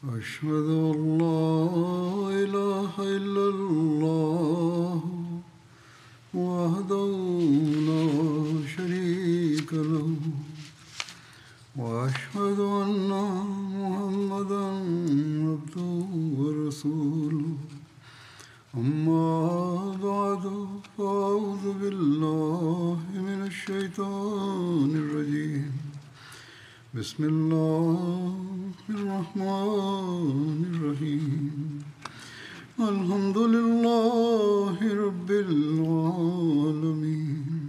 أشهد أن لا إله إلا الله وحده لا شريك له وأشهد أن محمدا عبده ورسوله أما بعد فأعوذ بالله من الشيطان الرجيم بسم الله الرحمن الرحيم الحمد لله رب العالمين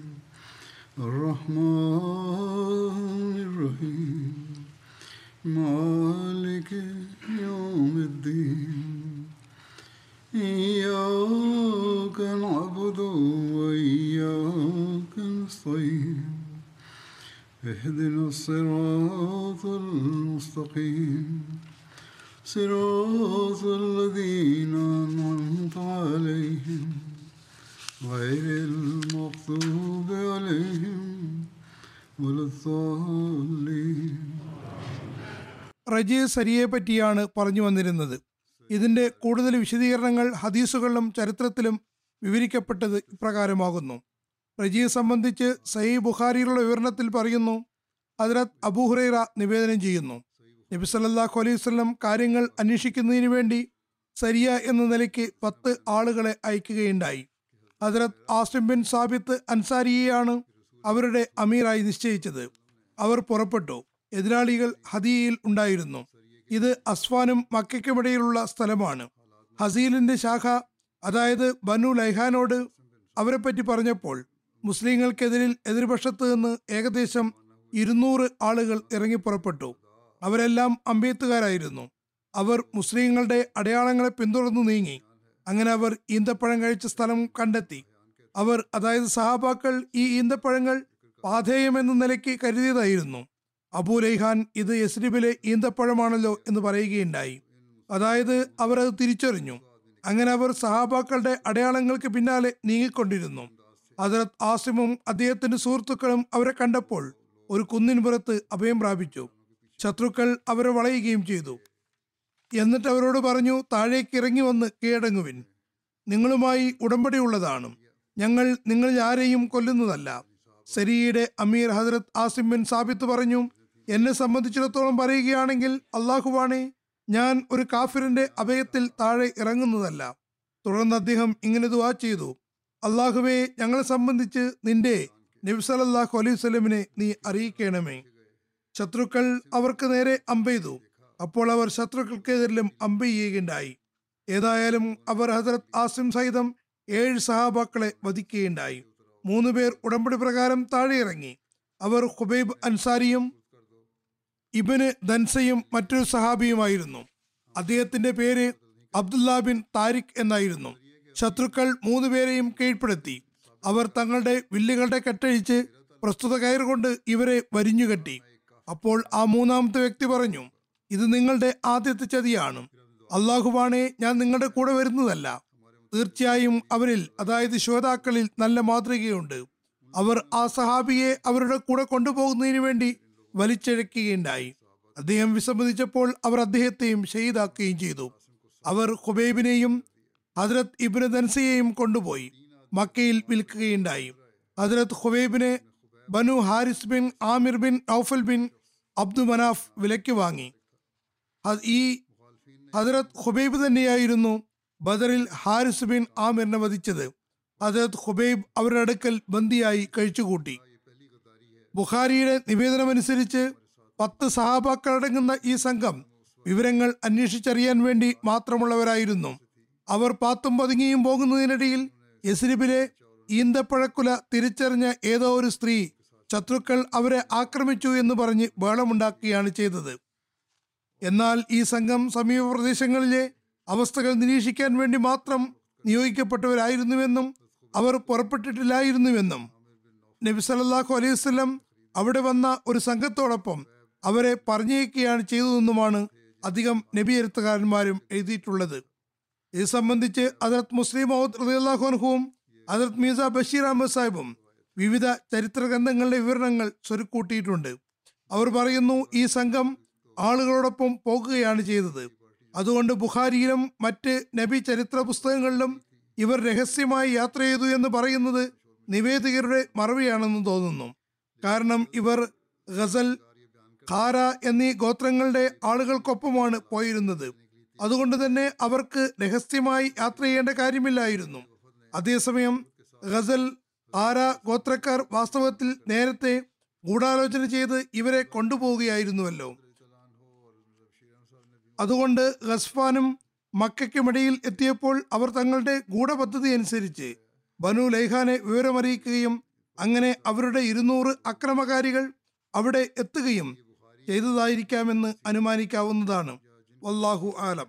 الرحمن الرحيم مالك يوم الدين إياك نعبد وإياك نستعين اهدنا الصراط المستقيم صراط الذين أنعمت عليهم غير المغضوب عليهم ولا الضالين റജി സരിയെ പറ്റിയാണ് പറഞ്ഞു വന്നിരുന്നത് ഇതിന്റെ കൂടുതൽ വിശദീകരണങ്ങൾ ഹദീസുകളിലും ചരിത്രത്തിലും വിവരിക്കപ്പെട്ടത് ഇപ്രകാരമാകുന്നു റജിയെ സംബന്ധിച്ച് സഹി ബുഖാരിയിലുള്ള വിവരണത്തിൽ പറയുന്നു ഹദ്രത്ത് അബൂഹുറൈറ നിവേദനം ചെയ്യുന്നു നബി സല്ലല്ലാഹു അലൈഹി വസല്ലം കാര്യങ്ങൾ അന്വേഷിക്കുന്നതിന് വേണ്ടി സരിയ എന്ന നിലയ്ക്ക് പത്ത് ആളുകളെ അയക്കുകയുണ്ടായി ഹദ്രത്ത് ആസിം ബിൻ സാബിത്ത് അൻസാരിയെയാണ് അവരുടെ അമീറായി നിശ്ചയിച്ചത് അവർ പുറപ്പെട്ടു എതിരാളികൾ ഹദിയയിൽ ഉണ്ടായിരുന്നു ഇത് അസ്വാനും മക്കയ്ക്കുമിടയിലുള്ള സ്ഥലമാണ് ഹസീലിന്റെ ശാഖ അതായത് ബനു ലൈഹാനോട് അവരെപ്പറ്റി പറഞ്ഞപ്പോൾ മുസ്ലിങ്ങൾക്കെതിരിൽ എതിർപക്ഷത്ത് നിന്ന് ഏകദേശം ഇരുന്നൂറ് ആളുകൾ ഇറങ്ങി പുറപ്പെട്ടു അവരെല്ലാം അമ്പേത്തുകാരായിരുന്നു അവർ മുസ്ലിങ്ങളുടെ അടയാളങ്ങളെ പിന്തുടർന്നു നീങ്ങി അങ്ങനെ അവർ ഈന്തപ്പഴം കഴിച്ച സ്ഥലം കണ്ടെത്തി അവർ അതായത് സഹാബാക്കൾ ഈ ഈന്തപ്പഴങ്ങൾ പാധേയം എന്ന നിലയ്ക്ക് കരുതിയതായിരുന്നു അബൂ ലൈഹാൻ ഇത് യസ്രിബിലെ ഈന്തപ്പഴമാണല്ലോ എന്ന് പറയുകയുണ്ടായി അതായത് അവർ അത് തിരിച്ചറിഞ്ഞു അങ്ങനെ അവർ സഹാബാക്കളുടെ അടയാളങ്ങൾക്ക് പിന്നാലെ നീങ്ങിക്കൊണ്ടിരുന്നു ഹജറത് ആസിമും അദ്ദേഹത്തിന്റെ സുഹൃത്തുക്കളും അവരെ കണ്ടപ്പോൾ ഒരു കുന്നിൻപുറത്ത് അഭയം പ്രാപിച്ചു ശത്രുക്കൾ അവരെ വളയുകയും ചെയ്തു എന്നിട്ട് അവരോട് പറഞ്ഞു താഴേക്ക് ഇറങ്ങി വന്ന് കീഴടങ്ങുവിൻ നിങ്ങളുമായി ഉടമ്പടിയുള്ളതാണ് ഞങ്ങൾ നിങ്ങളിൽ ആരെയും കൊല്ലുന്നതല്ല സരിയുടെ അമീർ ഹജറത് ആസിം ബിൻ സാബിത്ത് പറഞ്ഞു എന്നെ സംബന്ധിച്ചിടത്തോളം പറയുകയാണെങ്കിൽ അള്ളാഹുവാണെ ഞാൻ ഒരു കാഫിറിന്റെ അഭയത്തിൽ താഴെ ഇറങ്ങുന്നതല്ല തുടർന്ന് അദ്ദേഹം ഇങ്ങനെ ദുവാ ചെയ്തു അള്ളാഹുവെ ഞങ്ങളെ സംബന്ധിച്ച് നിന്റെ നബ്സലല്ലാഹു അലൈഹി സ്വലമിനെ നീ അറിയിക്കണമേ ശത്രുക്കൾ അവർക്ക് നേരെ അമ്പെയ്തു അപ്പോൾ അവർ ശത്രുക്കൾക്കെതിരിലും അമ്പ് ചെയ്യുകയുണ്ടായി ഏതായാലും അവർ ഹസരത് ആസിം സഹിതം ഏഴ് സഹാബാക്കളെ വധിക്കുകയുണ്ടായി മൂന്ന് പേർ ഉടമ്പടി പ്രകാരം താഴെ ഇറങ്ങി അവർ ഹുബൈബ് അൻസാരിയും ഇബന് ദൻസയും മറ്റൊരു സഹാബിയുമായിരുന്നു അദ്ദേഹത്തിന്റെ പേര് അബ്ദുല്ല ബിൻ താരിഖ് എന്നായിരുന്നു ശത്രുക്കൾ മൂന്ന് പേരെയും കീഴ്പ്പെടുത്തി അവർ തങ്ങളുടെ വില്ലുകളുടെ കെട്ടഴിച്ച് പ്രസ്തുത കയറുകൊണ്ട് ഇവരെ വരിഞ്ഞുകെട്ടി അപ്പോൾ ആ മൂന്നാമത്തെ വ്യക്തി പറഞ്ഞു ഇത് നിങ്ങളുടെ ആദ്യത്തെ ചതിയാണ് അള്ളാഹുവാണെ ഞാൻ നിങ്ങളുടെ കൂടെ വരുന്നതല്ല തീർച്ചയായും അവരിൽ അതായത് ശ്രോതാക്കളിൽ നല്ല മാതൃകയുണ്ട് അവർ ആ സഹാബിയെ അവരുടെ കൂടെ കൊണ്ടുപോകുന്നതിന് വേണ്ടി വലിച്ചിഴക്കുകയുണ്ടായി അദ്ദേഹം വിസമ്മതിച്ചപ്പോൾ അവർ അദ്ദേഹത്തെയും ഷഹീദാക്കുകയും ചെയ്തു അവർ ഹുബൈബിനെയും ഹജ്രത് ഇബ്നു ദൻസയെയും കൊണ്ടുപോയി മക്കയിൽ വിൽക്കുകയുണ്ടായി ഹജ്രത് ഹുബൈബിനെ Banu Haris bin Amir bin Nawfal bin Abdu Manaf വിലയ്ക്ക് വാങ്ങി ഹ- ഈ ഹജറത് ഹുബൈബ് തന്നെയായിരുന്നു ബദറിൽ ഹാരിസ് ബിൻ ആമിറിനെ വധിച്ചത് ഹജറത് ഹുബൈബ് അവരുടെ അടുക്കൽ ബന്ദിയായി കഴിച്ചുകൂട്ടി ബുഖാരിയുടെ നിവേദനമനുസരിച്ച് പത്ത് സഹാബാക്കളടങ്ങുന്ന ഈ സംഘം വിവരങ്ങൾ അന്വേഷിച്ചറിയാൻ വേണ്ടി മാത്രമുള്ളവരായിരുന്നു അവർ പാത്തും പതുങ്ങിയും പോകുന്നതിനിടയിൽ യസ്രിബിലെ ഈന്തപ്പഴക്കുല തിരിച്ചറിഞ്ഞ ഏതോ ഒരു സ്ത്രീ ശത്രുക്കൾ അവരെ ആക്രമിച്ചു എന്ന് പറഞ്ഞ് ബഹളമുണ്ടാക്കുകയാണ് ചെയ്തത് എന്നാൽ ഈ സംഘം സമീപ പ്രദേശങ്ങളിലെ അവസ്ഥകൾ നിരീക്ഷിക്കാൻ വേണ്ടി മാത്രം നിയോഗിക്കപ്പെട്ടവരായിരുന്നുവെന്നും അവർ പുറപ്പെട്ടിട്ടില്ലായിരുന്നുവെന്നും നബി സല്ലല്ലാഹു അലൈഹി വസല്ലം അവിടെ വന്ന ഒരു സംഘത്തോടൊപ്പം അവരെ പറഞ്ഞേക്കുകയാണ് ചെയ്തതെന്നുമാണ് അധികം നബി എഴുത്തുകാരന്മാരും എഴുതിയിട്ടുള്ളത് ഇത് സംബന്ധിച്ച് ഹജറത് മുസ്ലിം മൗദ് റളിയല്ലാഹു അൻഹുവും ഹജറത് മീസ ബഷീർ അഹമ്മദ് സാഹിബും വിവിധ ചരിത്ര ഗ്രന്ഥങ്ങളുടെ വിവരണങ്ങൾ സ്വരുക്കൂട്ടിയിട്ടുണ്ട് അവർ പറയുന്നു ഈ സംഘം ആളുകളോടൊപ്പം പോകുകയാണ് ചെയ്തത് അതുകൊണ്ട് ബുഖാരിയിലും മറ്റ് നബി ചരിത്ര പുസ്തകങ്ങളിലും ഇവർ രഹസ്യമായി യാത്ര ചെയ്തു എന്ന് പറയുന്നത് നിവേദികരുടെ മറവിയാണെന്ന് തോന്നുന്നു കാരണം ഇവർ ഗസൽ ഖാര എന്നീ ഗോത്രങ്ങളുടെ ആളുകൾക്കൊപ്പമാണ് പോയിരുന്നത് അതുകൊണ്ട് തന്നെ അവർക്ക് രഹസ്യമായി യാത്ര ചെയ്യേണ്ട കാര്യമില്ലായിരുന്നു അതേസമയം ഗസൽ ഖാര ഗോത്രക്കാർ വാസ്തവത്തിൽ നേരത്തെ ഗൂഢാലോചന ചെയ്ത് ഇവരെ കൊണ്ടുപോവുകയായിരുന്നുവല്ലോ അതുകൊണ്ട് ഗസ്ഫാനും മക്കയ്ക്കുമിടയിൽ എത്തിയപ്പോൾ അവർ തങ്ങളുടെ ഗൂഢപദ്ധതി അനുസരിച്ച് ബനു ലൈഹാനെ വിവരമറിയിക്കുകയും അങ്ങനെ അവരുടെ ഇരുന്നൂറ് അക്രമകാരികൾ അവിടെ എത്തുകയും ചെയ്തതായിരിക്കാമെന്ന് അനുമാനിക്കാവുന്നതാണ് വല്ലാഹു ആലം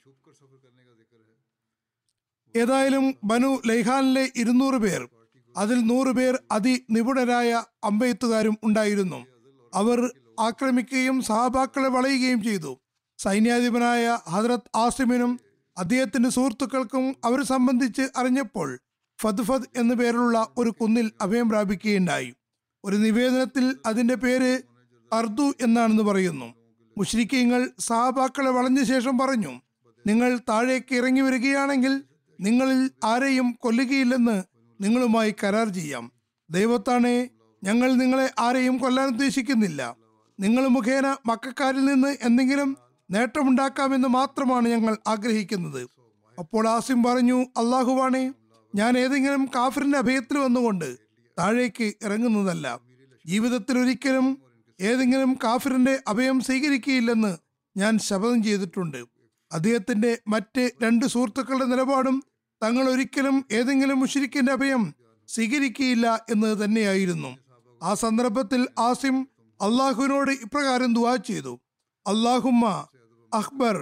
ഏതായാലും ബനു ലൈഹാനിലെ ഇരുന്നൂറ് പേർ അതിൽ നൂറ് പേർ അതിനിപുണരായ അമ്പെയ്ത്തുകാരും ഉണ്ടായിരുന്നു അവർ ആക്രമിക്കുകയും സഹാബാക്കളെ വളയുകയും ചെയ്തു സൈന്യാധിപനായ ഹദ്രത് ആസിമിനും അദ്ദേഹത്തിന്റെ സുഹൃത്തുക്കൾക്കും അവർ സംബന്ധിച്ച് അറിഞ്ഞപ്പോൾ ഫദ്ഫദ് എന്നു പേരുള്ള ഒരു കുന്നിൽ അഭയം പ്രാപിക്കുകയുണ്ടായി ഒരു നിവേദനത്തിൽ അതിന്റെ പേര് അർദു എന്നാണെന്ന് പറയുന്നു മുഷ്രിക്കീങ്ങൾ സഹാബാക്കളെ വളഞ്ഞ ശേഷം പറഞ്ഞു നിങ്ങൾ താഴേക്ക് ഇറങ്ങി വരികയാണെങ്കിൽ നിങ്ങളിൽ ആരെയും കൊല്ലുകയില്ലെന്ന് നിങ്ങളുമായി കരാർ ചെയ്യാം ദൈവത്താണെ ഞങ്ങൾ നിങ്ങളെ ആരെയും കൊല്ലാൻ ഉദ്ദേശിക്കുന്നില്ല നിങ്ങൾ മുഖേന മക്കാരിൽ നിന്ന് എന്തെങ്കിലും നേട്ടമുണ്ടാക്കാമെന്ന് മാത്രമാണ് ഞങ്ങൾ ആഗ്രഹിക്കുന്നത് അപ്പോൾ ആസിം പറഞ്ഞു അള്ളാഹുവാണേ ഞാൻ ഏതെങ്കിലും കാഫിറിന്റെ അഭയത്തിൽ വന്നുകൊണ്ട് താഴേക്ക് ഇറങ്ങുന്നതല്ല ജീവിതത്തിൽ ഒരിക്കലും ഏതെങ്കിലും കാഫിറിന്റെ അഭയം സ്വീകരിക്കുകയില്ലെന്ന് ഞാൻ ശപഥം ചെയ്തിട്ടുണ്ട് അദ്ദേഹത്തിന്റെ മറ്റ് രണ്ട് സുഹൃത്തുക്കളുടെ നിലപാടും തങ്ങൾ ഒരിക്കലും ഏതെങ്കിലും മുഷിരിക്കിന്റെ അഭയം സ്വീകരിക്കുകയില്ല എന്ന് തന്നെയായിരുന്നു ആ സന്ദർഭത്തിൽ ആസിം അള്ളാഹുവിനോട് ഇപ്രകാരം ദുവാ ചെയ്തു അള്ളാഹുമ്മ അക്ബർ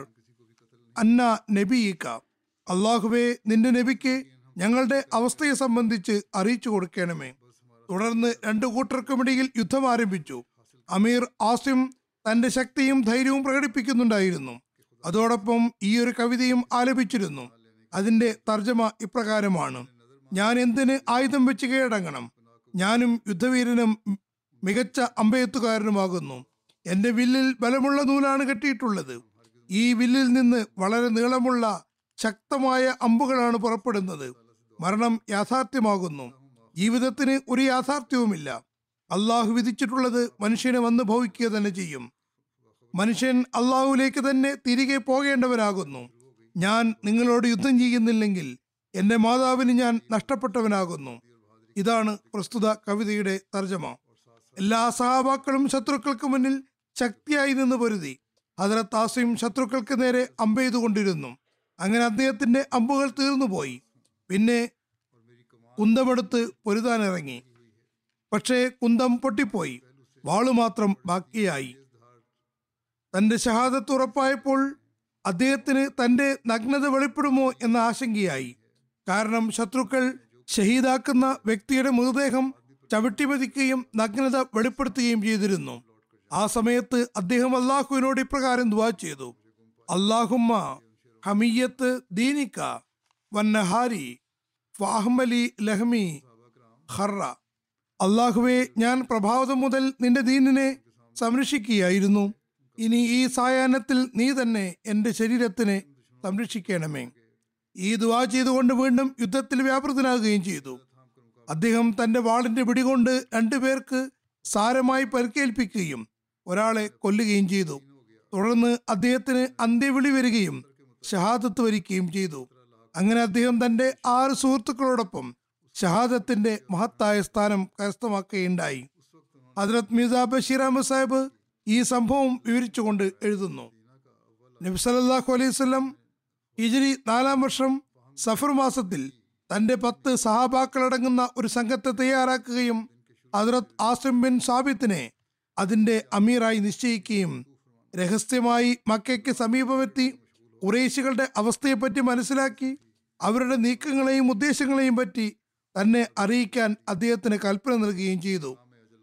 അന്ന നബിയിക്ക അള്ളാഹുവെ നിന്റെ നബിക്ക് ഞങ്ങളുടെ അവസ്ഥയെ സംബന്ധിച്ച് അറിയിച്ചു കൊടുക്കണമേ തുടർന്ന് രണ്ടു കൂട്ടർക്കുമിടയിൽ യുദ്ധം ആരംഭിച്ചു അമീർ ആസിം തന്റെ ശക്തിയും ധൈര്യവും പ്രകടിപ്പിക്കുന്നുണ്ടായിരുന്നു അതോടൊപ്പം ഈ ഒരു കവിതയും ആലപിച്ചിരുന്നു അതിന്റെ തർജ്ജമ ഇപ്രകാരമാണ് ഞാൻ എന്തിന് ആയുധം വെച്ച് കീഴടങ്ങണം ഞാനും യുദ്ധവീരനും മികച്ച അമ്പയത്തുകാരനുമാകുന്നു എന്റെ വില്ലിൽ ബലമുള്ള നൂലാണ് കെട്ടിയിട്ടുള്ളത് ഈ വില്ലിൽ നിന്ന് വളരെ നീളമുള്ള ശക്തമായ അമ്പുകളാണ് പുറപ്പെടുന്നത് മരണം യാഥാർത്ഥ്യമാകുന്നു ജീവിതത്തിന് ഒരു യാഥാർത്ഥ്യവുമില്ല അള്ളാഹു വിധിച്ചിട്ടുള്ളത് മനുഷ്യന് വന്ന് ഭവിക്കുക തന്നെ ചെയ്യും മനുഷ്യൻ അള്ളാഹുലേക്ക് തന്നെ തിരികെ പോകേണ്ടവനാകുന്നു ഞാൻ നിങ്ങളോട് യുദ്ധം ചെയ്യുന്നില്ലെങ്കിൽ എന്റെ മാതാവിന് ഞാൻ നഷ്ടപ്പെട്ടവനാകുന്നു ഇതാണ് പ്രസ്തുത കവിതയുടെ തർജ്ജമ എല്ലാ സഹാബാക്കളും ശത്രുക്കൾക്ക് മുന്നിൽ ശക്തിയായി നിന്ന് പൊരുതി ഹജറത്ത് ആസിം ശത്രുക്കൾക്ക് നേരെ അമ്പെയ്തുകൊണ്ടിരുന്നു അങ്ങനെ അദ്ദേഹത്തിന്റെ അമ്പുകൾ തീർന്നുപോയി പിന്നെ കുന്തമെടുത്ത് പൊരുതാനിറങ്ങി പക്ഷേ കുന്തം പൊട്ടിപ്പോയി വാളു മാത്രം ബാക്കിയായി തന്റെ ഷഹാദത്ത് ഉറപ്പായപ്പോൾ അദ്ദേഹത്തിന് തന്റെ നഗ്നത വെളിപ്പെടുമോ എന്ന ആശങ്കയായി കാരണം ശത്രുക്കൾ ഷഹീദാക്കുന്ന വ്യക്തിയുടെ മൃതദേഹം ചവിട്ടിമതിക്കുകയും നഗ്നത വെളിപ്പെടുത്തുകയും ചെയ്തിരുന്നു ആ സമയത്ത് അദ്ദേഹം അള്ളാഹുവിനോട് ഇപ്രകാരം ദുവാ ചെയ്തു അള്ളാഹുമ്മ ഹമിയത്ത് ദീനിക്ക വന്നഹാരി ഫാഹ്മലി ലഹ്മി ഹറ അള്ളാഹുവെ ഞാൻ പ്രഭാതം മുതൽ നിന്റെ ദീനിനെ സംരക്ഷിക്കുകയായിരുന്നു ഇനി ഈ സായാഹ്നത്തിൽ നീ തന്നെ എൻ്റെ ശരീരത്തിനെ സംരക്ഷിക്കണമേ ഈ ദുവാ ചെയ്തുകൊണ്ട് വീണ്ടും യുദ്ധത്തിൽ വ്യാപൃതനാകുകയും ചെയ്തു അദ്ദേഹം തന്റെ വാളിന്റെ പിടികൊണ്ട് രണ്ടുപേർക്ക് സാരമായി പരിക്കേൽപ്പിക്കുകയും ഒരാളെ കൊല്ലുകയും ചെയ്തു തുടർന്ന് അദ്ദേഹത്തിന് അന്ത്യവിളി വരികയും ഷഹാദത്ത് വരിക്കുകയും ചെയ്തു അങ്ങനെ അദ്ദേഹം തന്റെ ആറ് സുഹൃത്തുക്കളോടൊപ്പം ഷഹാദത്തിന്റെ മഹത്തായ സ്ഥാനം കരസ്ഥമാക്കുകയുണ്ടായി ഹജ്രത് മിർസ ബഷീർ അഹമ്മദ് സാഹിബ് ഈ സംഭവം വിവരിച്ചുകൊണ്ട് എഴുതുന്നു നബി സല്ലല്ലാഹു അലൈഹി വസല്ലം ഹിജ്രി നാലാം വർഷം സഫർ മാസത്തിൽ തന്റെ പത്ത് സഹാബാക്കളടങ്ങുന്ന ഒരു സംഘത്തെ തയ്യാറാക്കുകയും ഹജ്രത് ആസിം ബിൻ സാബിത്തിനെ അതിന്റെ അമീറായി നിശ്ചയിക്കുകയും രഹസ്യമായി മക്കയ്ക്ക് സമീപമെത്തി കുറേശികളുടെ അവസ്ഥയെപ്പറ്റി മനസ്സിലാക്കി അവരുടെ നീക്കങ്ങളെയും ഉദ്ദേശങ്ങളെയും പറ്റി തന്നെ അറിയിക്കാൻ അദ്ദേഹത്തിന് കൽപ്പന നൽകുകയും ചെയ്തു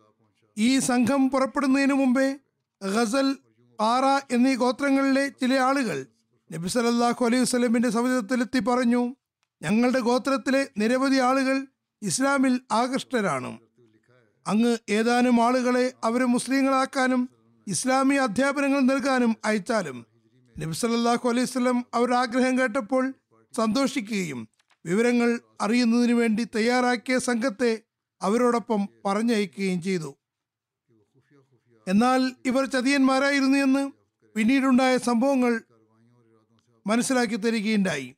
ഈ സംഘം പുറപ്പെടുന്നതിന് മുമ്പേ ഗസൽ ആറ എന്നീ ഗോത്രങ്ങളിലെ ചില ആളുകൾ നബി സല്ലല്ലാഹു അലൈഹി വസല്ലമിന്റെ സവിധത്തിലെത്തി പറഞ്ഞു ഞങ്ങളുടെ ഗോത്രത്തിലെ നിരവധി ആളുകൾ ഇസ്ലാമിൽ ആകൃഷ്ടരാണ് അങ്ങ് ഏതാനും ആളുകളെ അവരെ മുസ്ലിങ്ങളാക്കാനും ഇസ്ലാമിക അധ്യാപനങ്ങൾ നൽകാനും അയച്ചാലും നബ്സലല്ലാഹു അലൈഹി സ്വലം അവരുടെ ആഗ്രഹം കേട്ടപ്പോൾ സന്തോഷിക്കുകയും വിവരങ്ങൾ അറിയുന്നതിനു വേണ്ടി തയ്യാറാക്കിയ സംഘത്തെ അവരോടൊപ്പം പറഞ്ഞയക്കുകയും ചെയ്തു എന്നാൽ ഇവർ ചതിയന്മാരായിരുന്നു എന്ന് പിന്നീടുണ്ടായ സംഭവങ്ങൾ മനസ്സിലാക്കി തരികയുണ്ടായി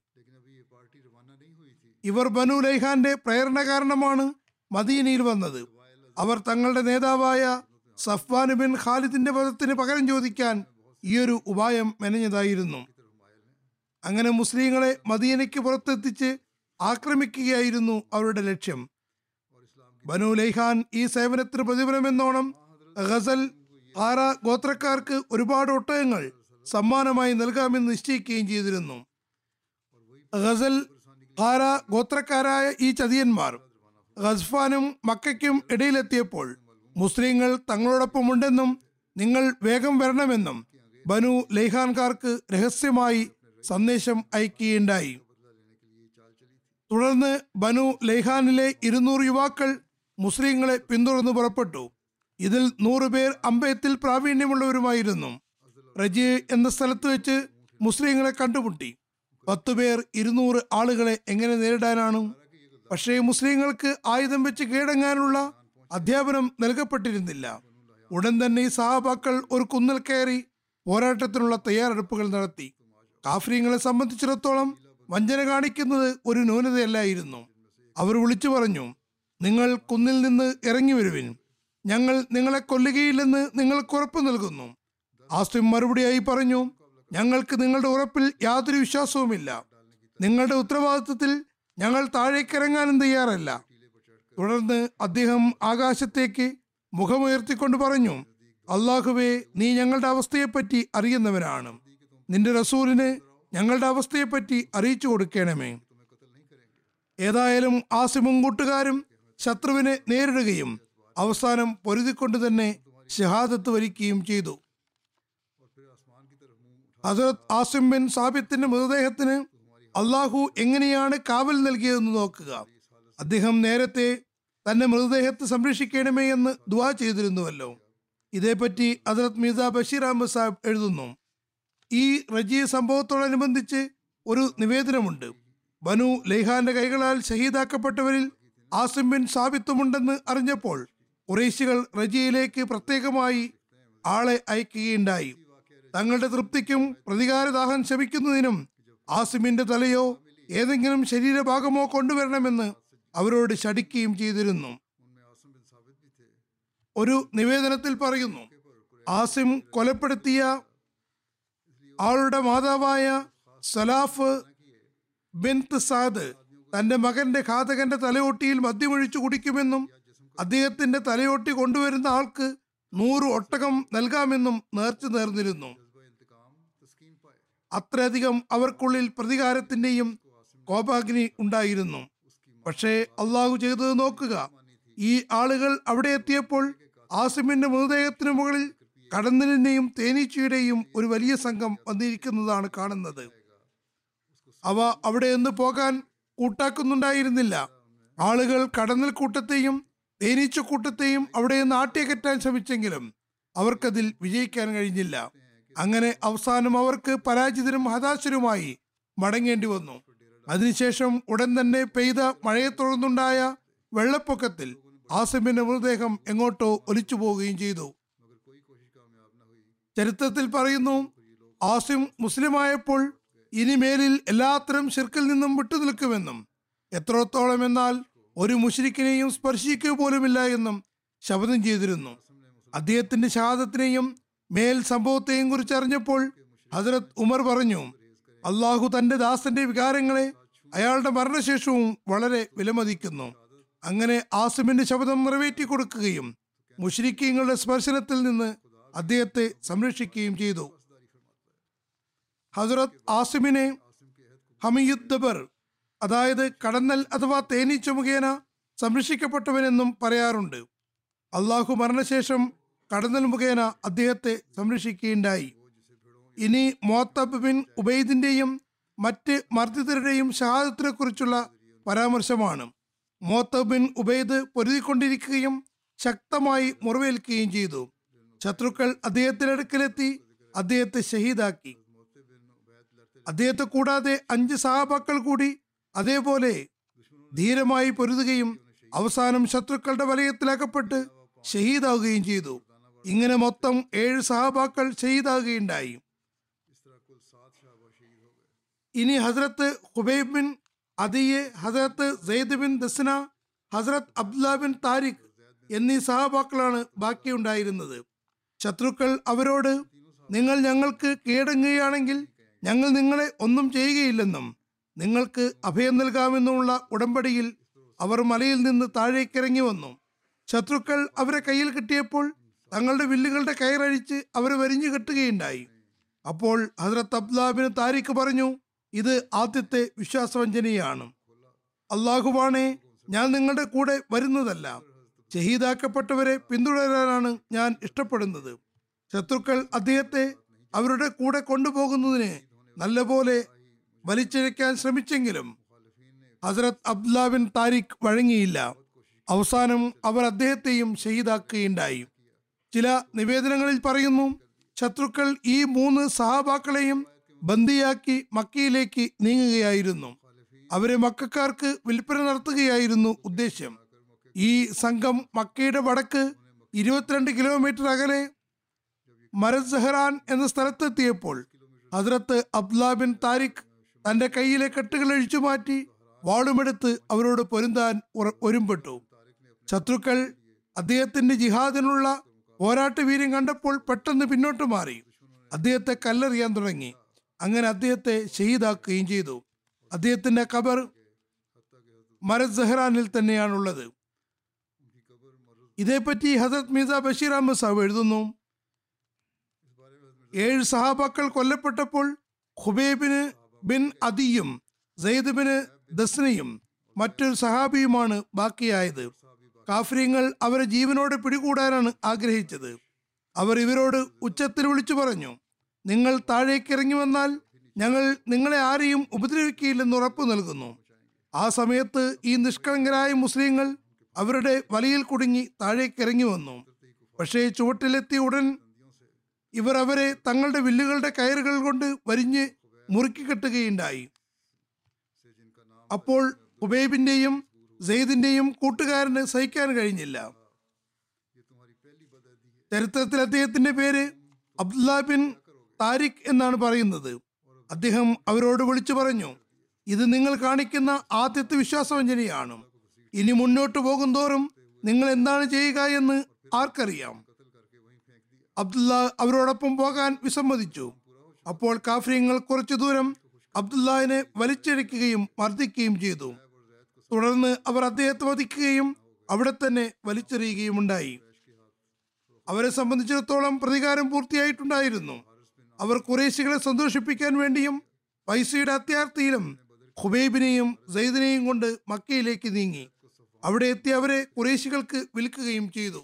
ഇവർ ബനു ലൈഹാന്റെ പ്രേരണ കാരണമാണ് മദീനയിൽ വന്നത് അവർ തങ്ങളുടെ നേതാവായ സഫ്വാൻ ബിൻ ഖാലിദിന്റെ പദത്തിന് പകരം ചോദിക്കാൻ ഈയൊരു ഉപായം മെനഞ്ഞതായിരുന്നു അങ്ങനെ മുസ്ലിങ്ങളെ മദീനയ്ക്ക് പുറത്തെത്തിച്ച് ആക്രമിക്കുകയായിരുന്നു അവരുടെ ലക്ഷ്യം ബനു ലൈഹാൻ ഈ സേവനത്തിന് പ്രതിഫലം എന്നോണം ഗസൽ ആറ ഗോത്രക്കാർക്ക് ഒരുപാട് ഒട്ടകങ്ങൾ സമ്മാനമായി നൽകാമെന്ന് നിശ്ചയിക്കുകയും ചെയ്തിരുന്നു ഗസൽ ആര ഗോത്രക്കാരായ ഈ ചതിയന്മാർ ഗസ്ഫാനും മക്കയ്ക്കും ഇടയിലെത്തിയപ്പോൾ മുസ്ലിങ്ങൾ തങ്ങളോടൊപ്പമുണ്ടെന്നും നിങ്ങൾ വേഗം വരണമെന്നും ബനു ലൈഹാൻകാർക്ക് രഹസ്യമായി സന്ദേശം അയക്കുകയുണ്ടായി തുടർന്ന് ബനു ലൈഹാനിലെ ഇരുന്നൂറ് യുവാക്കൾ മുസ്ലിങ്ങളെ പിന്തുടർന്ന് പുറപ്പെട്ടു ഇതിൽ നൂറുപേർ അമ്പയത്തിൽ പ്രാവീണ്യമുള്ളവരുമായിരുന്നു റജി എന്ന സ്ഥലത്ത് വെച്ച് മുസ്ലിങ്ങളെ കണ്ടുമുട്ടി പത്തുപേർ ഇരുന്നൂറ് ആളുകളെ എങ്ങനെ നേരിടാനാണ് പക്ഷേ മുസ്ലിങ്ങൾക്ക് ആയുധം വെച്ച് കീഴടങ്ങാനുള്ള അധ്യാപനം നൽകപ്പെട്ടിരുന്നില്ല ഉടൻ തന്നെ ഈ സഹാബാക്കൾ ഒരു കുന്നിൽ കയറി പോരാട്ടത്തിനുള്ള തയ്യാറെടുപ്പുകൾ നടത്തി കാഫ്രീങ്ങളെ സംബന്ധിച്ചിടത്തോളം വഞ്ചന കാണിക്കുന്നത് ഒരു ന്യൂനതയല്ലായിരുന്നു അവർ വിളിച്ചു പറഞ്ഞു നിങ്ങൾ കുന്നിൽ നിന്ന് ഇറങ്ങി വരുവിൻ ഞങ്ങൾ നിങ്ങളെ കൊല്ലുകയില്ലെന്ന് നിങ്ങൾക്ക് ഉറപ്പ് നൽകുന്നു ആസ്റ്റിം മറുപടിയായി പറഞ്ഞു ഞങ്ങൾക്ക് നിങ്ങളുടെ ഉറപ്പിൽ യാതൊരു വിശ്വാസവുമില്ല നിങ്ങളുടെ ഉത്തരവാദിത്വത്തിൽ ഞങ്ങൾ താഴേക്കിറങ്ങാനും തയ്യാറല്ല തുടർന്ന് അദ്ദേഹം ആകാശത്തേക്ക് മുഖമുയർത്തിക്കൊണ്ട് പറഞ്ഞു അള്ളാഹുവെ നീ ഞങ്ങളുടെ അവസ്ഥയെപ്പറ്റി അറിയുന്നവനാണ് നിന്റെ റസൂലിന് ഞങ്ങളുടെ അവസ്ഥയെപ്പറ്റി അറിയിച്ചു കൊടുക്കണമേ ഏതായാലും ആസിമും കൂട്ടുകാരും ശത്രുവിനെ നേരിടുകയും അവസാനം പൊരുതിക്കൊണ്ട് തന്നെ ഷഹാദത്ത് വരിക്കുകയും ചെയ്തു ഹസരത് ആസിം ബിൻ സാബിത്തിന്റെ മൃതദേഹത്തിന് അള്ളാഹു എങ്ങനെയാണ് കാവൽ നൽകിയതെന്ന് നോക്കുക അദ്ദേഹം നേരത്തെ തന്റെ മൃതദേഹത്തെ സംരക്ഷിക്കണമേ എന്ന് ദുവാ ചെയ്തിരുന്നുവല്ലോ ഇതേപ്പറ്റി ഹസരത് മീസ ബഷീർ അഹമ്മദ് സാഹിബ് എഴുതുന്നു ഈ റജി സംഭവത്തോടനുബന്ധിച്ച് ഒരു നിവേദനമുണ്ട് ബനു ലൈഹാന്റെ കൈകളാൽ ഷഹീദാക്കപ്പെട്ടവരിൽ ആസിം ബിൻ സാബിത്തുമുണ്ടെന്ന് അറിഞ്ഞപ്പോൾ കുറേശികൾ റജിയയിലേക്ക് പ്രത്യേകമായി ആളെ അയക്കുകയുണ്ടായി തങ്ങളുടെ തൃപ്തിക്കും പ്രതികാരദാഹം ശമിക്കുന്നതിനും ആസിമിന്റെ തലയോ ഏതെങ്കിലും ശരീരഭാഗമോ കൊണ്ടുവരണമെന്ന് അവരോട് ശടിക്കുകയും ചെയ്തിരുന്നു ഒരു നിവേദനത്തിൽ പറയുന്നു ആസിം കൊലപ്പെടുത്തിയ ആളുടെ മാതാവായ സലാഫ് ബിൻ സാദ് തന്റെ മകന്റെ ഘാതകന്റെ തലയോട്ടിയിൽ മദ്യമൊഴിച്ചു കുടിക്കുമെന്നും അദ്ദേഹത്തിന്റെ തലയോട്ടി കൊണ്ടുവരുന്ന ആൾക്ക് നൂറ് ഒട്ടകം നൽകാമെന്നും നേർച്ച നേർന്നിരുന്നു അത്രയധികം അവർക്കുള്ളിൽ പ്രതികാരത്തിന്റെയും കോപാഗ്നി ഉണ്ടായിരുന്നു പക്ഷേ അള്ളാഹു ചെയ്തത് നോക്കുക ഈ ആളുകൾ അവിടെ എത്തിയപ്പോൾ ആസിമിന്റെ മൃതദേഹത്തിനു മുകളിൽ കടന്നലിന്റെയും തേനീച്ചയുടെയും ഒരു വലിയ സംഘം വന്നിരിക്കുന്നതാണ് കാണുന്നത് അവ അവിടെ നിന്ന് പോകാൻ കൂട്ടാക്കുന്നുണ്ടായിരുന്നില്ല ആളുകൾ കടന്നൽ കൂട്ടത്തെയും തേനീച്ച കൂട്ടത്തെയും അവിടെ നിന്ന് ആട്ടിയകറ്റാൻ ശ്രമിച്ചെങ്കിലും അവർക്കതിൽ വിജയിക്കാൻ കഴിഞ്ഞില്ല അങ്ങനെ അവസാനം അവർക്ക് പരാജിതരും ഹതാശരുമായി മടങ്ങേണ്ടി വന്നു അതിനുശേഷം ഉടൻ തന്നെ പെയ്ത മഴയെ തുടർന്നുണ്ടായ വെള്ളപ്പൊക്കത്തിൽ ആസിമിന്റെ മൃതദേഹം എങ്ങോട്ടോ ഒലിച്ചു പോവുകയും ചെയ്തു ചരിത്രത്തിൽ പറയുന്നു ആസിം മുസ്ലിമായപ്പോൾ ഇനിമേലിൽ എല്ലാത്തരം ഷിർക്കിൽ നിന്നും വിട്ടുനിൽക്കുമെന്നും എത്രത്തോളം എന്നാൽ ഒരു മുഷ്രിക്കിനെയും സ്പർശിക്കുക പോലുമില്ല എന്നും ശപഥം ചെയ്തിരുന്നു അദ്ദേഹത്തിന്റെ ഷഹാദത്തിനെയും മേൽ സംഭവത്തെയും കുറിച്ച് അറിഞ്ഞപ്പോൾ ഹസരത് ഉമർ പറഞ്ഞു അള്ളാഹു തന്റെ ദാസന്റെ വികാരങ്ങളെ അയാളുടെ മരണശേഷവും വളരെ വിലമതിക്കുന്നു അങ്ങനെ ആസിമിന്റെ ശബ്ദം നിറവേറ്റി കൊടുക്കുകയും മുഷ്രിക്കീങ്ങളുടെ സ്പർശനത്തിൽ നിന്ന് അദ്ദേഹത്തെ സംരക്ഷിക്കുകയും ചെയ്തു ഹസരത് ആസിമിനെ ഹമിയുദ്ദബർ അതായത് കടന്നൽ അഥവാ തേനീച്ച മുഖേന സംരക്ഷിക്കപ്പെട്ടവനെന്നും പറയാറുണ്ട് അള്ളാഹു മരണശേഷം കടന്നൽ മുഖേന അദ്ദേഹത്തെ സംരക്ഷിക്കുകയുണ്ടായി ഇനി മോത്തബ് ബിൻ ഉബൈദിന്റെയും മറ്റ് മർദ്ദിതരുടെയും ഷഹാദത്തിനെ കുറിച്ചുള്ള പരാമർശമാണ് മോത്തബ് ബിൻ ഉബൈദ് പൊരുതിക്കൊണ്ടിരിക്കുകയും ശക്തമായി മുറിവേൽക്കുകയും ചെയ്തു ശത്രുക്കൾ അദ്ദേഹത്തിന്റെ അടുക്കലെത്തി അദ്ദേഹത്തെ ഷഹീദാക്കി അദ്ദേഹത്തെ കൂടാതെ അഞ്ച് സഹാബാക്കൾ കൂടി അതേപോലെ ധീരമായി പൊരുതുകയും അവസാനം ശത്രുക്കളുടെ വലയത്തിലകപ്പെട്ട് ഷഹീദാവുകയും ചെയ്തു ഇങ്ങനെ മൊത്തം ഏഴ് സഹാബാക്കൾ ഷഹീദാകുകയുണ്ടായി ഇനി ഹസ്രത്ത് ഹുബൈബ് ബിൻ അദിയെ ഹസ്രത്ത് സെയ്ദ് ബിൻ ദസ്ന ഹസ്രത്ത് അബ്ദുല്ല ബിൻ താരിഖ് എന്നീ സഹാബാക്കളാണ് ബാക്കിയുണ്ടായിരുന്നത് ശത്രുക്കൾ അവരോട് നിങ്ങൾ ഞങ്ങൾക്ക് കീഴടങ്ങുകയാണെങ്കിൽ ഞങ്ങൾ നിങ്ങളെ ഒന്നും ചെയ്യുകയില്ലെന്നും നിങ്ങൾക്ക് അഭയം നൽകാമെന്നുമുള്ള ഉടമ്പടിയിൽ അവർ മലയിൽ നിന്ന് താഴേക്കിറങ്ങി വന്നു ശത്രുക്കൾ അവരെ കയ്യിൽ കിട്ടിയപ്പോൾ തങ്ങളുടെ വില്ലുകളുടെ കയറഴിച്ച് അവരെ വരിഞ്ഞു കെട്ടുകയുണ്ടായി അപ്പോൾ ഹസ്രത്ത് അബ്ദുല്ലാബിന് താരിഖ് പറഞ്ഞു ഇത് ആദ്യത്തെ വിശ്വാസവഞ്ചനയാണ് അള്ളാഹുവാണെ ഞാൻ നിങ്ങളുടെ കൂടെ വരുന്നതല്ല ഷഹീദാക്കപ്പെട്ടവരെ പിന്തുടരാനാണ് ഞാൻ ഇഷ്ടപ്പെടുന്നത് ശത്രുക്കൾ അദ്ദേഹത്തെ അവരുടെ കൂടെ കൊണ്ടുപോകുന്നതിന് നല്ലപോലെ വലിച്ചിഴയ്ക്കാൻ ശ്രമിച്ചെങ്കിലും ഹസരത് അബ്ദുല്ല ബിൻ താരിഖ് വഴങ്ങിയില്ല അവസാനം അവർ അദ്ദേഹത്തെയും ഷഹീദാക്കുകയുണ്ടായി ചില നിവേദനങ്ങളിൽ പറയുന്നു ശത്രുക്കൾ ഈ മൂന്ന് സഹാബാക്കളെയും ബന്ദിയാക്കി മക്കയിലേക്ക് നീങ്ങുകയായിരുന്നു അവരെ മക്കാർക്ക് വിൽപ്പന നടത്തുകയായിരുന്നു ഉദ്ദേശ്യം ഈ സംഘം മക്കയുടെ വടക്ക് ഇരുപത്തിരണ്ട് കിലോമീറ്റർ അകലെ മരത് സെഹ്റാൻ എന്ന സ്ഥലത്തെത്തിയപ്പോൾ ഹസ്രത്ത് അബ്ദുല്ല ബിൻ താരിഖ് തന്റെ കയ്യിലെ കെട്ടുകൾ അഴിച്ചു മാറ്റി വാളുമെടുത്ത് അവരോട് പൊരുന്താൻ ഉറ- ഒരുമ്പെട്ടു ശത്രുക്കൾ അദ്ദേഹത്തിന്റെ ജിഹാദിനുള്ള പോരാട്ട വീര്യം കണ്ടപ്പോൾ പെട്ടെന്ന് പിന്നോട്ട് മാറി അദ്ദേഹത്തെ കല്ലെറിയാൻ തുടങ്ങി അങ്ങനെ അദ്ദേഹത്തെ ഷഹീദാക്കുകയും ചെയ്തു അദ്ദേഹത്തിന്റെ ഖബർ മരത് സെഹ്റാനിൽ തന്നെയാണുള്ളത് ഇതേപ്പറ്റി ഹസരത് മീസ ബഷീർ അഹമ്മദ് സാഹിബ് എഴുതുന്നു ഏഴ് സഹാബാക്കൾ കൊല്ലപ്പെട്ടപ്പോൾ ഖുബൈബിന് ബിൻ അദിയും സെയ്ദ് ബിന് ദസ്നയും മറ്റൊരു സഹാബിയുമാണ് ബാക്കിയായത് കാഫര്യങ്ങൾ അവരെ ജീവനോടെ പിടികൂടാനാണ് ആഗ്രഹിച്ചത് അവർ ഇവരോട് ഉച്ചത്തിൽ വിളിച്ചു പറഞ്ഞു നിങ്ങൾ താഴേക്ക് ഇറങ്ങി വന്നാൽ ഞങ്ങൾ നിങ്ങളെ ആരെയും ഉപദ്രവിക്കുകയില്ലെന്ന് ഉറപ്പു നൽകുന്നു ആ സമയത്ത് ഈ നിഷ്കളങ്കരായ മുസ്ലിങ്ങൾ അവരുടെ വലയിൽ കുടുങ്ങി താഴേക്ക് ഇറങ്ങി വന്നു പക്ഷേ ചുവട്ടിലെത്തിയ ഉടൻ ഇവർ അവരെ തങ്ങളുടെ വില്ലുകളുടെ കയറുകൾ കൊണ്ട് വരിഞ്ഞ് മുറുക്കി കെട്ടുകയുണ്ടായി അപ്പോൾ ഉബൈബിന്റെയും സെയ്ദിന്റെയും കൂട്ടുകാരന് സഹിക്കാൻ കഴിഞ്ഞില്ല ചരിത്രത്തിൽ അദ്ദേഹത്തിന്റെ പേര് അബ്ദുല്ല ബിൻ താരിഖ് എന്നാണ് പറയുന്നത് അദ്ദേഹം അവരോട് വിളിച്ചു പറഞ്ഞു ഇത് നിങ്ങൾ കാണിക്കുന്ന ആദ്യത്തെ വിശ്വാസവഞ്ചനയാണ് ഇനി മുന്നോട്ട് പോകുന്തോറും നിങ്ങൾ എന്താണ് ചെയ്യുക എന്ന് ആർക്കറിയാം അബ്ദുല്ല അവരോടൊപ്പം പോകാൻ വിസമ്മതിച്ചു അപ്പോൾ കാഫര്യങ്ങൾ കുറച്ചു ദൂരം അബ്ദുല്ലാഹിനെ വലിച്ചിഴയ്ക്കുകയും മർദ്ദിക്കുകയും ചെയ്തു തുടർന്ന് അവർ അദ്ദേഹത്തെ വധിക്കുകയും അവിടെ തന്നെ വലിച്ചെറിയുകയും ഉണ്ടായി അവരെ സംബന്ധിച്ചിടത്തോളം പ്രതികാരം പൂർത്തിയായിട്ടുണ്ടായിരുന്നു അവർ കുറേശികളെ സന്തോഷിപ്പിക്കാൻ വേണ്ടിയും പൈസയുടെ അത്യാർത്ഥിയിലും ഖുബൈബിനെയും സെയ്ദിനെയും കൊണ്ട് മക്കയിലേക്ക് നീങ്ങി അവിടെ എത്തി അവരെ കുറേശികൾക്ക് വിൽക്കുകയും ചെയ്തു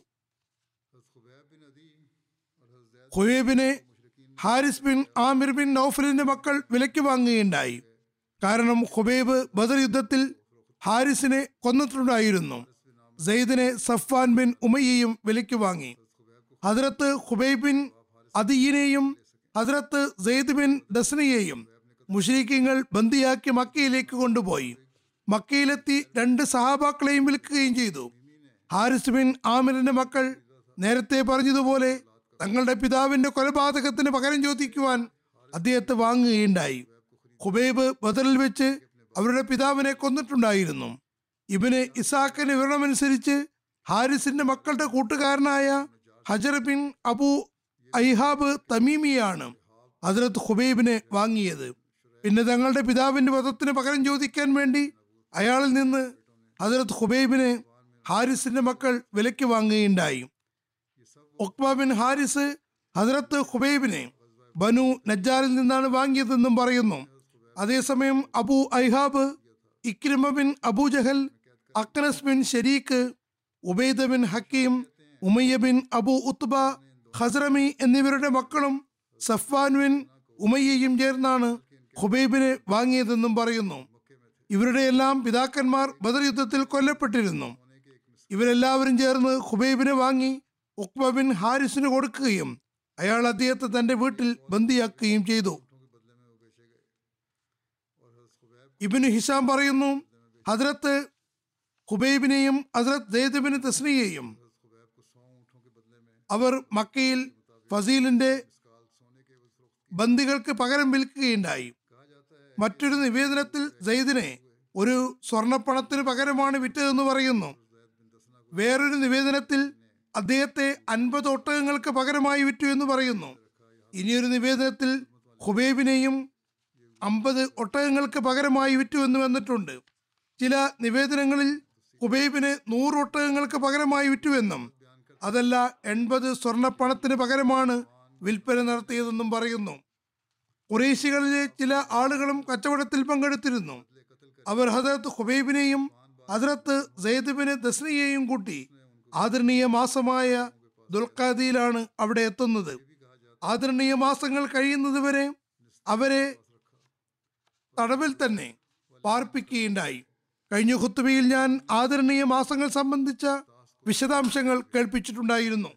ഖുബൈബിനെ ഹാരിസ് ബിൻ ആമിർ ബിൻ നൌഫലിന്റെ മക്കൾ വിലയ്ക്ക് വാങ്ങുകയുണ്ടായി കാരണം ഖുബൈബ് ബദർ യുദ്ധത്തിൽ ഹാരിസിനെ കൊന്നിട്ടുണ്ടായിരുന്നു സെയ്ദിനെ സഫ്വാൻ ബിൻ ഉമയ്യയും വിലയ്ക്ക് വാങ്ങി ഹദ്രത്ത് ഖുബൈബ് ബിൻ അദിയിനെയും ഹദ്രത്ത് സെയ്ദ് ബിൻ ദസ്നയെയും മുഷരിക്കങ്ങൾ ബന്ദിയാക്കി മക്കയിലേക്ക് കൊണ്ടുപോയി മക്കയിലെത്തി രണ്ട് സഹാബാക്കളെയും വിൽക്കുകയും ചെയ്തു ഹാരിസ് ബിൻ ആമിറിന്റെ മക്കൾ നേരത്തെ പറഞ്ഞതുപോലെ തങ്ങളുടെ പിതാവിന്റെ കൊലപാതകത്തിന് പകരം ചോദിക്കുവാൻ അദ്ദേഹത്തെ വാങ്ങുകയുണ്ടായി ഖുബൈബ് ബദറിൽ വെച്ച് അവരുടെ പിതാവിനെ കൊന്നിട്ടുണ്ടായിരുന്നു ഇവന് ഇസാഖിന്റെ വിവരണമനുസരിച്ച് ഹാരിസിന്റെ മക്കളുടെ കൂട്ടുകാരനായ ഹജർ ബിൻ അബു ഐഹാബ് തമീമിയാണ് ഹജറത്ത് ഖുബൈബിനെ വാങ്ങിയത് പിന്നെ തങ്ങളുടെ പിതാവിന്റെ വധത്തിന് പകരം ചോദിക്കാൻ വേണ്ടി അയാളിൽ നിന്ന് ഹജറത്ത് ഖുബൈബിനെ ഹാരിസിന്റെ മക്കൾ വിലയ്ക്ക് വാങ്ങുകയുണ്ടായി ഒക്ബ ബിൻ ഹാരിസ് ഹജറത്ത് ഖുബൈബിനെ ബനു നജ്ജാറിൽ നിന്നാണ് വാങ്ങിയതെന്നും പറയുന്നു അതേസമയം Abu Ihab Ikrima bin Abu Jahl Akhnas bin Shariq Ubaida bin Hakim Umayya bin Abu Utba ഖസ്റമി എന്നിവരുടെ മക്കളും സഫ്വാൻ ബിൻ ഉമയ്യയും ചേർന്നാണ് ഖുബൈബിനെ വാങ്ങിയതെന്നും പറയുന്നു ഇവരുടെ എല്ലാം പിതാക്കന്മാർ ബദർ യുദ്ധത്തിൽ കൊല്ലപ്പെട്ടിരുന്നു ഇവരെല്ലാവരും ചേർന്ന് ഖുബൈബിനെ വാങ്ങി ഉക്ബ ബിൻ ഹാരിസിന് കൊടുക്കുകയും അയാൾ അദ്ദേഹത്തെ തന്റെ വീട്ടിൽ ബന്ദിയാക്കുകയും ചെയ്തു ഇബിന് ഹിഷാം പറയുന്നു ഹദ്രത്ത് ഹുബൈബിനെയും ഹദ്രത്ത് ജയ്ദബിന് തസ്നിയെയും അവർ മക്കയിൽ ഫസീലിന്റെ ബന്ദികൾക്ക് പകരം വിൽക്കുകയുണ്ടായി മറ്റൊരു നിവേദനത്തിൽ സെയ്ദിനെ ഒരു സ്വർണപ്പണത്തിന് പകരമാണ് വിറ്റതെന്ന് പറയുന്നു വേറൊരു നിവേദനത്തിൽ അദ്ദേഹത്തെ അൻപത് ഒട്ടകങ്ങൾക്ക് പകരമായി വിറ്റു എന്ന് പറയുന്നു ഇനിയൊരു നിവേദനത്തിൽ ഹുബൈബിനെയും അമ്പത് ഒട്ടകങ്ങൾക്ക് പകരമായി വിറ്റു എന്ന് വന്നിട്ടുണ്ട് ചില നിവേദനങ്ങളിൽ ഹുബൈബിന് നൂറ് ഒട്ടകങ്ങൾക്ക് പകരമായി വിറ്റുവെന്നും അതല്ല എൺപത് സ്വർണപ്പണത്തിന് പകരമാണ് വിൽപ്പന നടത്തിയതെന്നും പറയുന്നു കുറേശികളിലെ ചില ആളുകളും കച്ചവടത്തിൽ പങ്കെടുത്തിരുന്നു അവർ ഹജറത്ത് ഹുബൈബിനെയും ഹജറത്ത് സെയ്ദബിന് ദസ്നിയെയും കൂട്ടി ആദരണീയ മാസമായ ദുൽഖാദിയിലാണ് അവിടെ എത്തുന്നത് ആദരണീയ മാസങ്ങൾ കഴിയുന്നത് വരെ അവരെ തടവിൽ തന്നെ പാർപ്പിക്കുകയുണ്ടായി കഴിഞ്ഞ ഖുത്തുബയിൽ ഞാൻ ആദരണീയ മാസങ്ങൾ സംബന്ധിച്ച വിശദാംശങ്ങൾ കേൾപ്പിച്ചിട്ടുണ്ടായിരുന്നു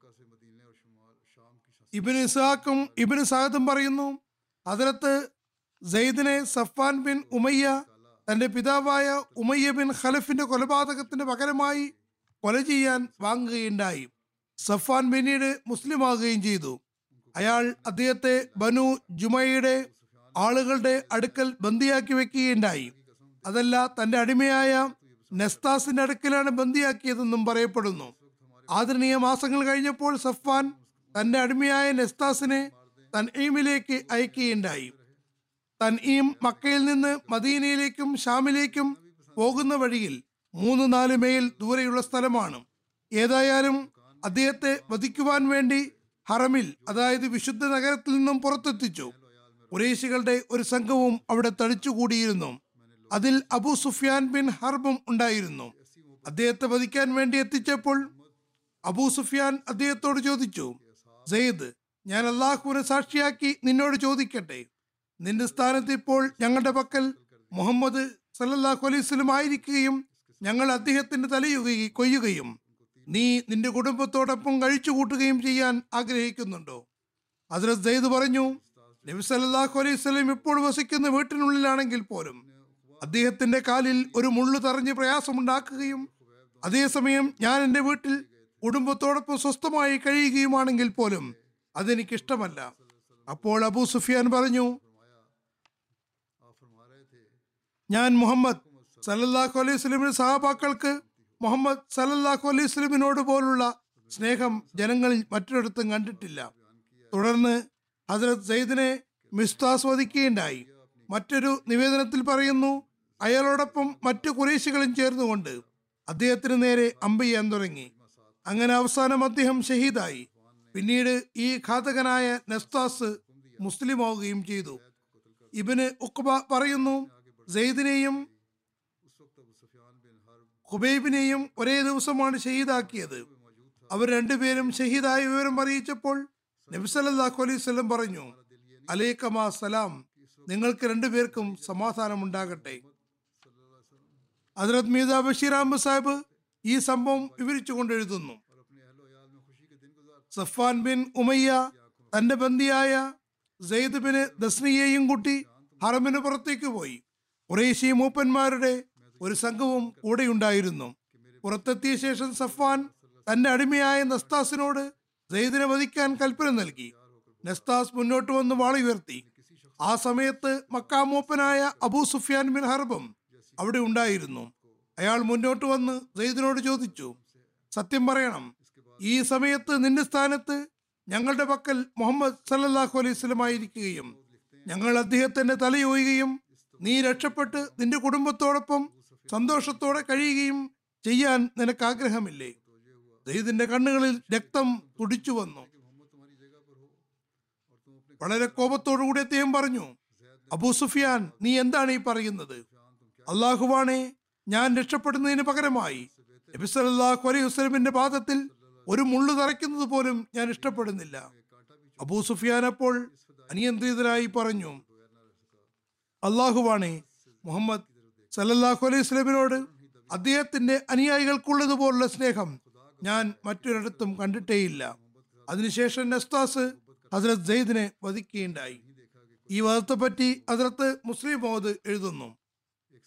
ഇബിന് ഇസാഖും ഇബിന് സാദും പറയുന്നു അതിലത്ത് സെയ്ദിനെ സഫാൻ ബിൻ ഉമയ്യ തന്റെ പിതാവായ ഉമയ്യ ബിൻ ഖലഫിന്റെ കൊലപാതകത്തിന് പകരമായി കൊല ചെയ്യാൻ വാങ്ങുകയുണ്ടായി സഫാൻ പിന്നീട് മുസ്ലിം ആകുകയും ചെയ്തു അയാൾ അദ്ദേഹത്തെ ബനു ജുമയുടെ ആളുകളുടെ അടുക്കൽ ബന്ദിയാക്കി വെക്കുകയുണ്ടായി അതല്ല തന്റെ അടിമയായ നെസ്താസിന്റെ അടുക്കലാണ് ബന്ദിയാക്കിയതെന്നും പറയപ്പെടുന്നു ആദരണീയ മാസങ്ങൾ കഴിഞ്ഞപ്പോൾ സഫാൻ തന്റെ അടിമയായ നെസ്താസിനെ തൻഈമിലേക്ക് അയക്കുകയുണ്ടായി തൻഈം മക്കയിൽ നിന്ന് മദീനയിലേക്കും ഷാമിലേക്കും പോകുന്ന വഴിയിൽ മൂന്ന് നാല് മൈൽ ദൂരെയുള്ള സ്ഥലമാണ് ഏതായാലും അദ്ദേഹത്തെ വധിക്കുവാൻ വേണ്ടി ഹറമിൽ അതായത് വിശുദ്ധ നഗരത്തിൽ നിന്നും പുറത്തെത്തിച്ചു കുറേശികളുടെ ഒരു സംഘവും അവിടെ തടിച്ചുകൂടിയിരുന്നു അതിൽ അബു സുഫിയാൻ ബിൻ ഹർബും ഉണ്ടായിരുന്നു അദ്ദേഹത്തെ വധിക്കാൻ വേണ്ടി എത്തിച്ചപ്പോൾ അബൂ സുഫിയാൻ അദ്ദേഹത്തോട് ചോദിച്ചു സെയ്ദ് ഞാൻ അള്ളാഹുവിനെ സാക്ഷിയാക്കി നിന്നോട് ചോദിക്കട്ടെ നിന്റെ സ്ഥാനത്ത് ഇപ്പോൾ ഞങ്ങളുടെ പക്കൽ മുഹമ്മദ് സല്ലല്ലാഹു അലൈഹി വസല്ലം ആയിരിക്കുകയും ഞങ്ങൾ അദ്ദേഹത്തിന്റെ തലയുകയും കൊയ്യുകയും നീ നിന്റെ കുടുംബത്തോടൊപ്പം കഴിച്ചു കൂട്ടുകയും ചെയ്യാൻ ആഗ്രഹിക്കുന്നുണ്ടോ ഹസ്രത് സെയ്ദ് പറഞ്ഞു നബി സല്ലല്ലാഹു അലൈഹി വസല്ലം ഇപ്പോൾ വസിക്കുന്ന വീട്ടിനുള്ളിലാണെങ്കിൽ പോലും അദ്ദേഹത്തിന്റെ കാലിൽ ഒരു മുള്ളു തറഞ്ഞ് പ്രയാസമുണ്ടാക്കുകയും അതേസമയം ഞാൻ എൻ്റെ വീട്ടിൽ കുടുംബത്തോടൊപ്പം സ്വസ്ഥമായി കഴിയുകയുമാണെങ്കിൽ പോലും അതെനിക്കിഷ്ടമല്ല അപ്പോൾ അബൂ സുഫിയാൻ പറഞ്ഞു ഞാൻ മുഹമ്മദ് സല്ലല്ലാഹു അലൈഹി വസല്ലമിന്റെ സഹാബാക്കൾക്ക് മുഹമ്മദ് സല്ലല്ലാഹു അലൈഹി വസല്ലമിനോട് പോലുള്ള സ്നേഹം ജനങ്ങളിൽ മറ്റൊരിടത്തും കണ്ടിട്ടില്ല തുടർന്ന് ഹസരത് സെയ്ദിനെ മിസ്താസ്വദിക്കുകയുണ്ടായി മറ്റൊരു നിവേദനത്തിൽ പറയുന്നു അയാളോടൊപ്പം മറ്റു കുറേശികളും ചേർന്നുകൊണ്ട് അദ്ദേഹത്തിന് നേരെ അമ്പ് ചെയ്യാൻ തുടങ്ങി അങ്ങനെ അവസാനം അദ്ദേഹം ഷഹീദായി പിന്നീട് ഈ ഘാതകനായ നെസ്താസ് മുസ്ലിമാവുകയും ചെയ്തു ഇബന് ഉക്ബ പറയുന്നു സെയ്ദിനെയും ഹുബൈബിനെയും ഒരേ ദിവസമാണ് ഷഹീദാക്കിയത് അവർ രണ്ടുപേരും ഷഹീദായ വിവരം അറിയിച്ചപ്പോൾ നബിസല്ലാഹു അലൈഹി സ്വലം പറഞ്ഞു അലൈക്കമാ സലാം നിങ്ങൾക്ക് രണ്ടുപേർക്കും സമാധാനം ഉണ്ടാകട്ടെ ഹജറത് മീത ബഷീർ അഹമ്മദ് സാഹിബ് ഈ സംഭവം വിവരിച്ചുകൊണ്ട് എഴുതുന്നു സഫാൻ ബിൻ ഉമയ്യ തന്റെ ബന്ദിയായ സെയ്ദ് ബിന് ദസ്നിയെയും കൂട്ടി ഹറമിന് പുറത്തേക്ക് പോയി കുറേശി മൂപ്പന്മാരുടെ ഒരു സംഘവും കൂടെയുണ്ടായിരുന്നു പുറത്തെത്തിയ ശേഷം സഫാൻ തന്റെ അടിമയായ നസ്താസിനോട് സെയ്ദിനെ വധിക്കാൻ കൽപ്പന നൽകി നസ്താസ് മുന്നോട്ട് വന്ന് വാളി ഉയർത്തി ആ സമയത്ത് മക്കാ മൂപ്പനായ അബൂ സുഫിയാൻ ബിൻ ഹർബും അവിടെ ഉണ്ടായിരുന്നു അയാൾ മുന്നോട്ട് വന്ന് സെയ്ദിനോട് ചോദിച്ചു സത്യം പറയണം ഈ സമയത്ത് നിന്റെ സ്ഥാനത്ത് ഞങ്ങളുടെ പക്കൽ മുഹമ്മദ് സല്ലല്ലാഹു അലൈഹി സ്വലം ആയിരിക്കുകയും ഞങ്ങൾ അദ്ദേഹത്തിന്റെ തലയൊയ്യുകയും നീ രക്ഷപ്പെട്ട് നിന്റെ കുടുംബത്തോടൊപ്പം സന്തോഷത്തോടെ കഴിയുകയും ചെയ്യാൻ നിനക്ക് ആഗ്രഹമില്ലേ സെയ്ദിന്റെ കണ്ണുകളിൽ രക്തം തുടിച്ചു വന്നു വളരെ കോപത്തോടുകൂടി അദ്ദേഹം പറഞ്ഞു അബൂ സുഫിയാൻ നീ എന്താണ് ഈ പറയുന്നത് അള്ളാഹുവാണെ ഞാൻ രക്ഷപ്പെടുന്നതിന് പകരമായി നബി സല്ലല്ലാഹു അലൈഹി വസല്ലമിന്റെ പാദത്തിൽ ഒരു മുള്ളു തറയ്ക്കുന്നത് പോലും ഞാൻ ഇഷ്ടപ്പെടുന്നില്ല അബൂ സുഫിയാൻ അപ്പോൾ അനിയന്ത്രിതനായി പറഞ്ഞു അള്ളാഹുവാണെ മുഹമ്മദ് സല്ലല്ലാഹു അലൈഹി വസല്ലമിനോട് അദ്ദേഹത്തിന്റെ അനുയായികൾക്കുള്ളതുപോലുള്ള സ്നേഹം ഞാൻ മറ്റൊരിടത്തും കണ്ടിട്ടേയില്ല അതിനുശേഷം നസ്താസ് ഹസ്രത് സെയ്ദിനെ വധിക്കുകയുണ്ടായി ഈ വധത്തെപ്പറ്റി ഹസ്രത്ത് മുസ്ലിം മോദ് എഴുതുന്നു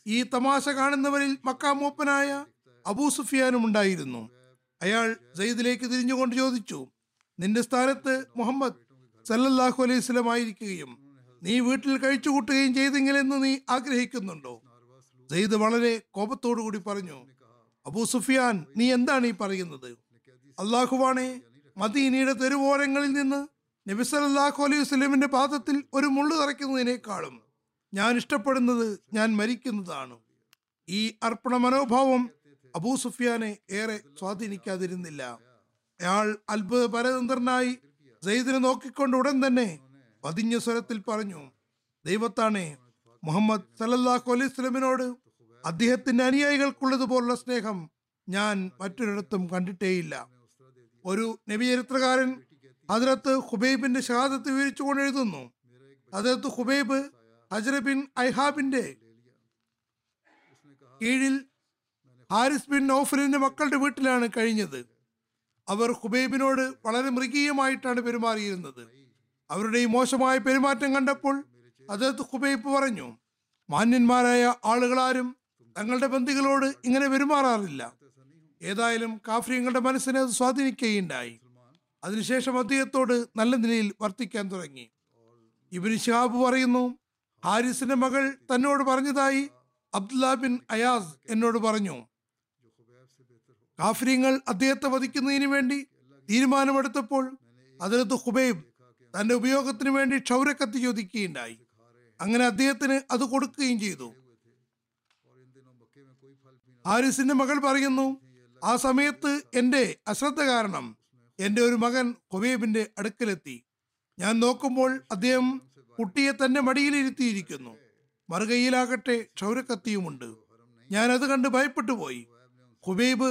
ഈ തമാശ കാണുന്നവരിൽ മക്ക മൂപ്പനായ അബൂ സുഫിയാനും ഉണ്ടായിരുന്നു അയാൾ സെയ്ദിലേക്ക് തിരിഞ്ഞുകൊണ്ട് ചോദിച്ചു നിന്റെ സ്ഥാനത്ത് മുഹമ്മദ് സല്ലല്ലാഹു അലൈഹി സ്വലം ആയിരിക്കുകയും നീ വീട്ടിൽ കഴിച്ചുകൂട്ടുകയും ചെയ്തെങ്കിലെന്ന് നീ ആഗ്രഹിക്കുന്നുണ്ടോ സെയ്ദ് വളരെ കോപത്തോടു കൂടി പറഞ്ഞു അബൂ സുഫിയാൻ നീ എന്താണ് ഈ പറയുന്നത് അള്ളാഹുവാണെ മദീനയുടെ തെരുവോരങ്ങളിൽ നിന്ന് നബി സല്ലല്ലാഹു അലൈഹി വസല്ലമിന്റെ പാദത്തിൽ ഒരു മുള്ളു തറയ്ക്കുന്നതിനേക്കാളും ഞാൻ ഇഷ്ടപ്പെടുന്നത് ഞാൻ മരിക്കുന്നതാണ് ഈ അർപ്പണ മനോഭാവം അബൂ സുഫിയാനെ ഏറെ സ്വാധീനിക്കാതിരുന്നില്ല അയാൾ അത്ഭുത പരതന്ത്രനായി സെയ്ദിനെ നോക്കിക്കൊണ്ട് ഉടൻ തന്നെ പതിഞ്ഞ സ്വരത്തിൽ പറഞ്ഞു ദൈവത്താണേ മുഹമ്മദ് സല്ലല്ലാഹു അലൈഹി സ്വലമിനോട് അദ്ദേഹത്തിന്റെ അനുയായികൾക്കുള്ളതുപോലുള്ള സ്നേഹം ഞാൻ മറ്റൊരിടത്തും കണ്ടിട്ടേയില്ല ഒരു നബിചരിത്രകാരൻ ഹജറത്ത് ഹുബൈബിന്റെ ഷഹാദത്ത് വിവരിച്ചുകൊണ്ട് എഴുതുന്നു ഹജറത്ത് ഹുബൈബ് ഹജറ ബിൻ ഐഹാബിന്റെ കീഴിൽ ഹാരിസ് ബിൻ നൗഫലിന്റെ മക്കളുടെ വീട്ടിലാണ് കഴിഞ്ഞത് അവർ ഹുബൈബിനോട് വളരെ മൃഗീയമായിട്ടാണ് പെരുമാറിയിരുന്നത് അവരുടെ ഈ മോശമായ പെരുമാറ്റം കണ്ടപ്പോൾ അദ്ദേഹത്ത് ഹുബൈബ് പറഞ്ഞു മാന്യന്മാരായ ആളുകളാരും തങ്ങളുടെ ബന്ധികളോട് ഇങ്ങനെ പെരുമാറാറില്ല ഏതായാലും കാഫ്രിയങ്ങളുടെ മനസ്സിനെ അത് സ്വാധീനിക്കുകയുണ്ടായി അതിനുശേഷം അദ്ദേഹത്തോട് നല്ല നിലയിൽ വർത്തിക്കാൻ തുടങ്ങി ഇബിൻ ഷിഹാബ് പറയുന്നു ഹാരിസിന്റെ മകൾ തന്നോട് പറഞ്ഞതായി അബ്ദുല്ല ബിൻ അയാസ് എന്നോട് പറഞ്ഞു കാഫ്രിയങ്ങൾ അദ്ദേഹത്തെ വധിക്കുന്നതിന് വേണ്ടി തീരുമാനമെടുത്തപ്പോൾ അതിലത്ത് ഹുബൈബ് തന്റെ ഉപയോഗത്തിന് വേണ്ടി ക്ഷൗരക്കത്തി ചോദിക്കുകയുണ്ടായി അങ്ങനെ അദ്ദേഹത്തിന് അത് കൊടുക്കുകയും ചെയ്തു ഹാരിസിന്റെ മകൾ പറയുന്നു ആ സമയത്ത് എന്റെ അശ്രദ്ധ കാരണം എന്റെ ഒരു മകൻ ഹുബൈബിന്റെ അടുക്കലെത്തി ഞാൻ നോക്കുമ്പോൾ അദ്ദേഹം കുട്ടിയെ തന്റെ മടിയിലിരുത്തിയിരിക്കുന്നു മറുകൈയിലാകട്ടെ ക്ഷൗരക്കത്തിയുമുണ്ട് ഞാൻ അത് കണ്ട് ഭയപ്പെട്ടു പോയി ഹുബൈബ്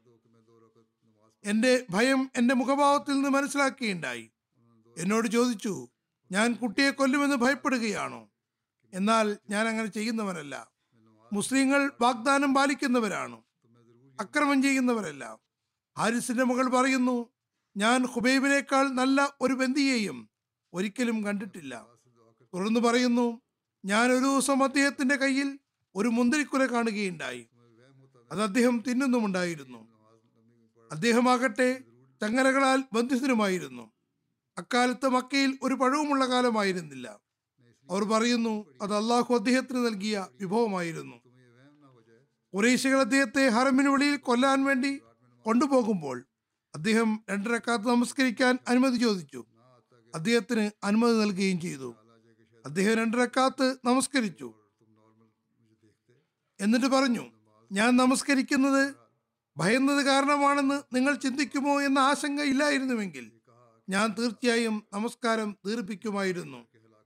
എന്റെ ഭയം എന്റെ മുഖഭാവത്തിൽ നിന്ന് മനസ്സിലാക്കുകയുണ്ടായി എന്നോട് ചോദിച്ചു ഞാൻ കുട്ടിയെ കൊല്ലുമെന്ന് ഭയപ്പെടുകയാണോ എന്നാൽ ഞാൻ അങ്ങനെ ചെയ്യുന്നവനല്ല മുസ്ലിങ്ങൾ വാഗ്ദാനം പാലിക്കുന്നവരാണ് അക്രമം ചെയ്യുന്നവരല്ല ഹാരിസിന്റെ മകൾ പറയുന്നു ഞാൻ ഹുബൈബിനേക്കാൾ നല്ല ഒരു ബന്ധിയെയും ഒരിക്കലും കണ്ടിട്ടില്ല തുടർന്ന് പറയുന്നു ഞാൻ ഒരു ദിവസം അദ്ദേഹത്തിന്റെ കയ്യിൽ ഒരു മുന്തിരിക്കുല കാണുകയുണ്ടായി അത് അദ്ദേഹം തിന്നുന്നുമുണ്ടായിരുന്നു അദ്ദേഹമാകട്ടെ ചങ്ങലകളാൽ ബന്ധിതരുമായിരുന്നു അക്കാലത്ത് മക്കയിൽ ഒരു പഴവുമുള്ള കാലമായിരുന്നില്ല അവർ പറയുന്നു അത് അള്ളാഹു അദ്ദേഹത്തിന് നൽകിയ വിഭവമായിരുന്നു കുറേശികൾ അദ്ദേഹത്തെ ഹറമിന് വെളിയിൽ കൊല്ലാൻ വേണ്ടി കൊണ്ടുപോകുമ്പോൾ അദ്ദേഹം രണ്ടരക്കാത്ത് നമസ്കരിക്കാൻ അനുമതി ചോദിച്ചു അദ്ദേഹത്തിന് അനുമതി നൽകുകയും ചെയ്തു അദ്ദേഹം രണ്ടരക്കാത്ത് നമസ്കരിച്ചു എന്നിട്ട് പറഞ്ഞു ഞാൻ നമസ്കരിക്കുന്നത് ഭയന്നത് കാരണമാണെന്ന് നിങ്ങൾ ചിന്തിക്കുമോ എന്ന ആശങ്ക ഇല്ലായിരുന്നുവെങ്കിൽ ഞാൻ തീർച്ചയായും നമസ്കാരം ദീർഘിപ്പിക്കുമായിരുന്നു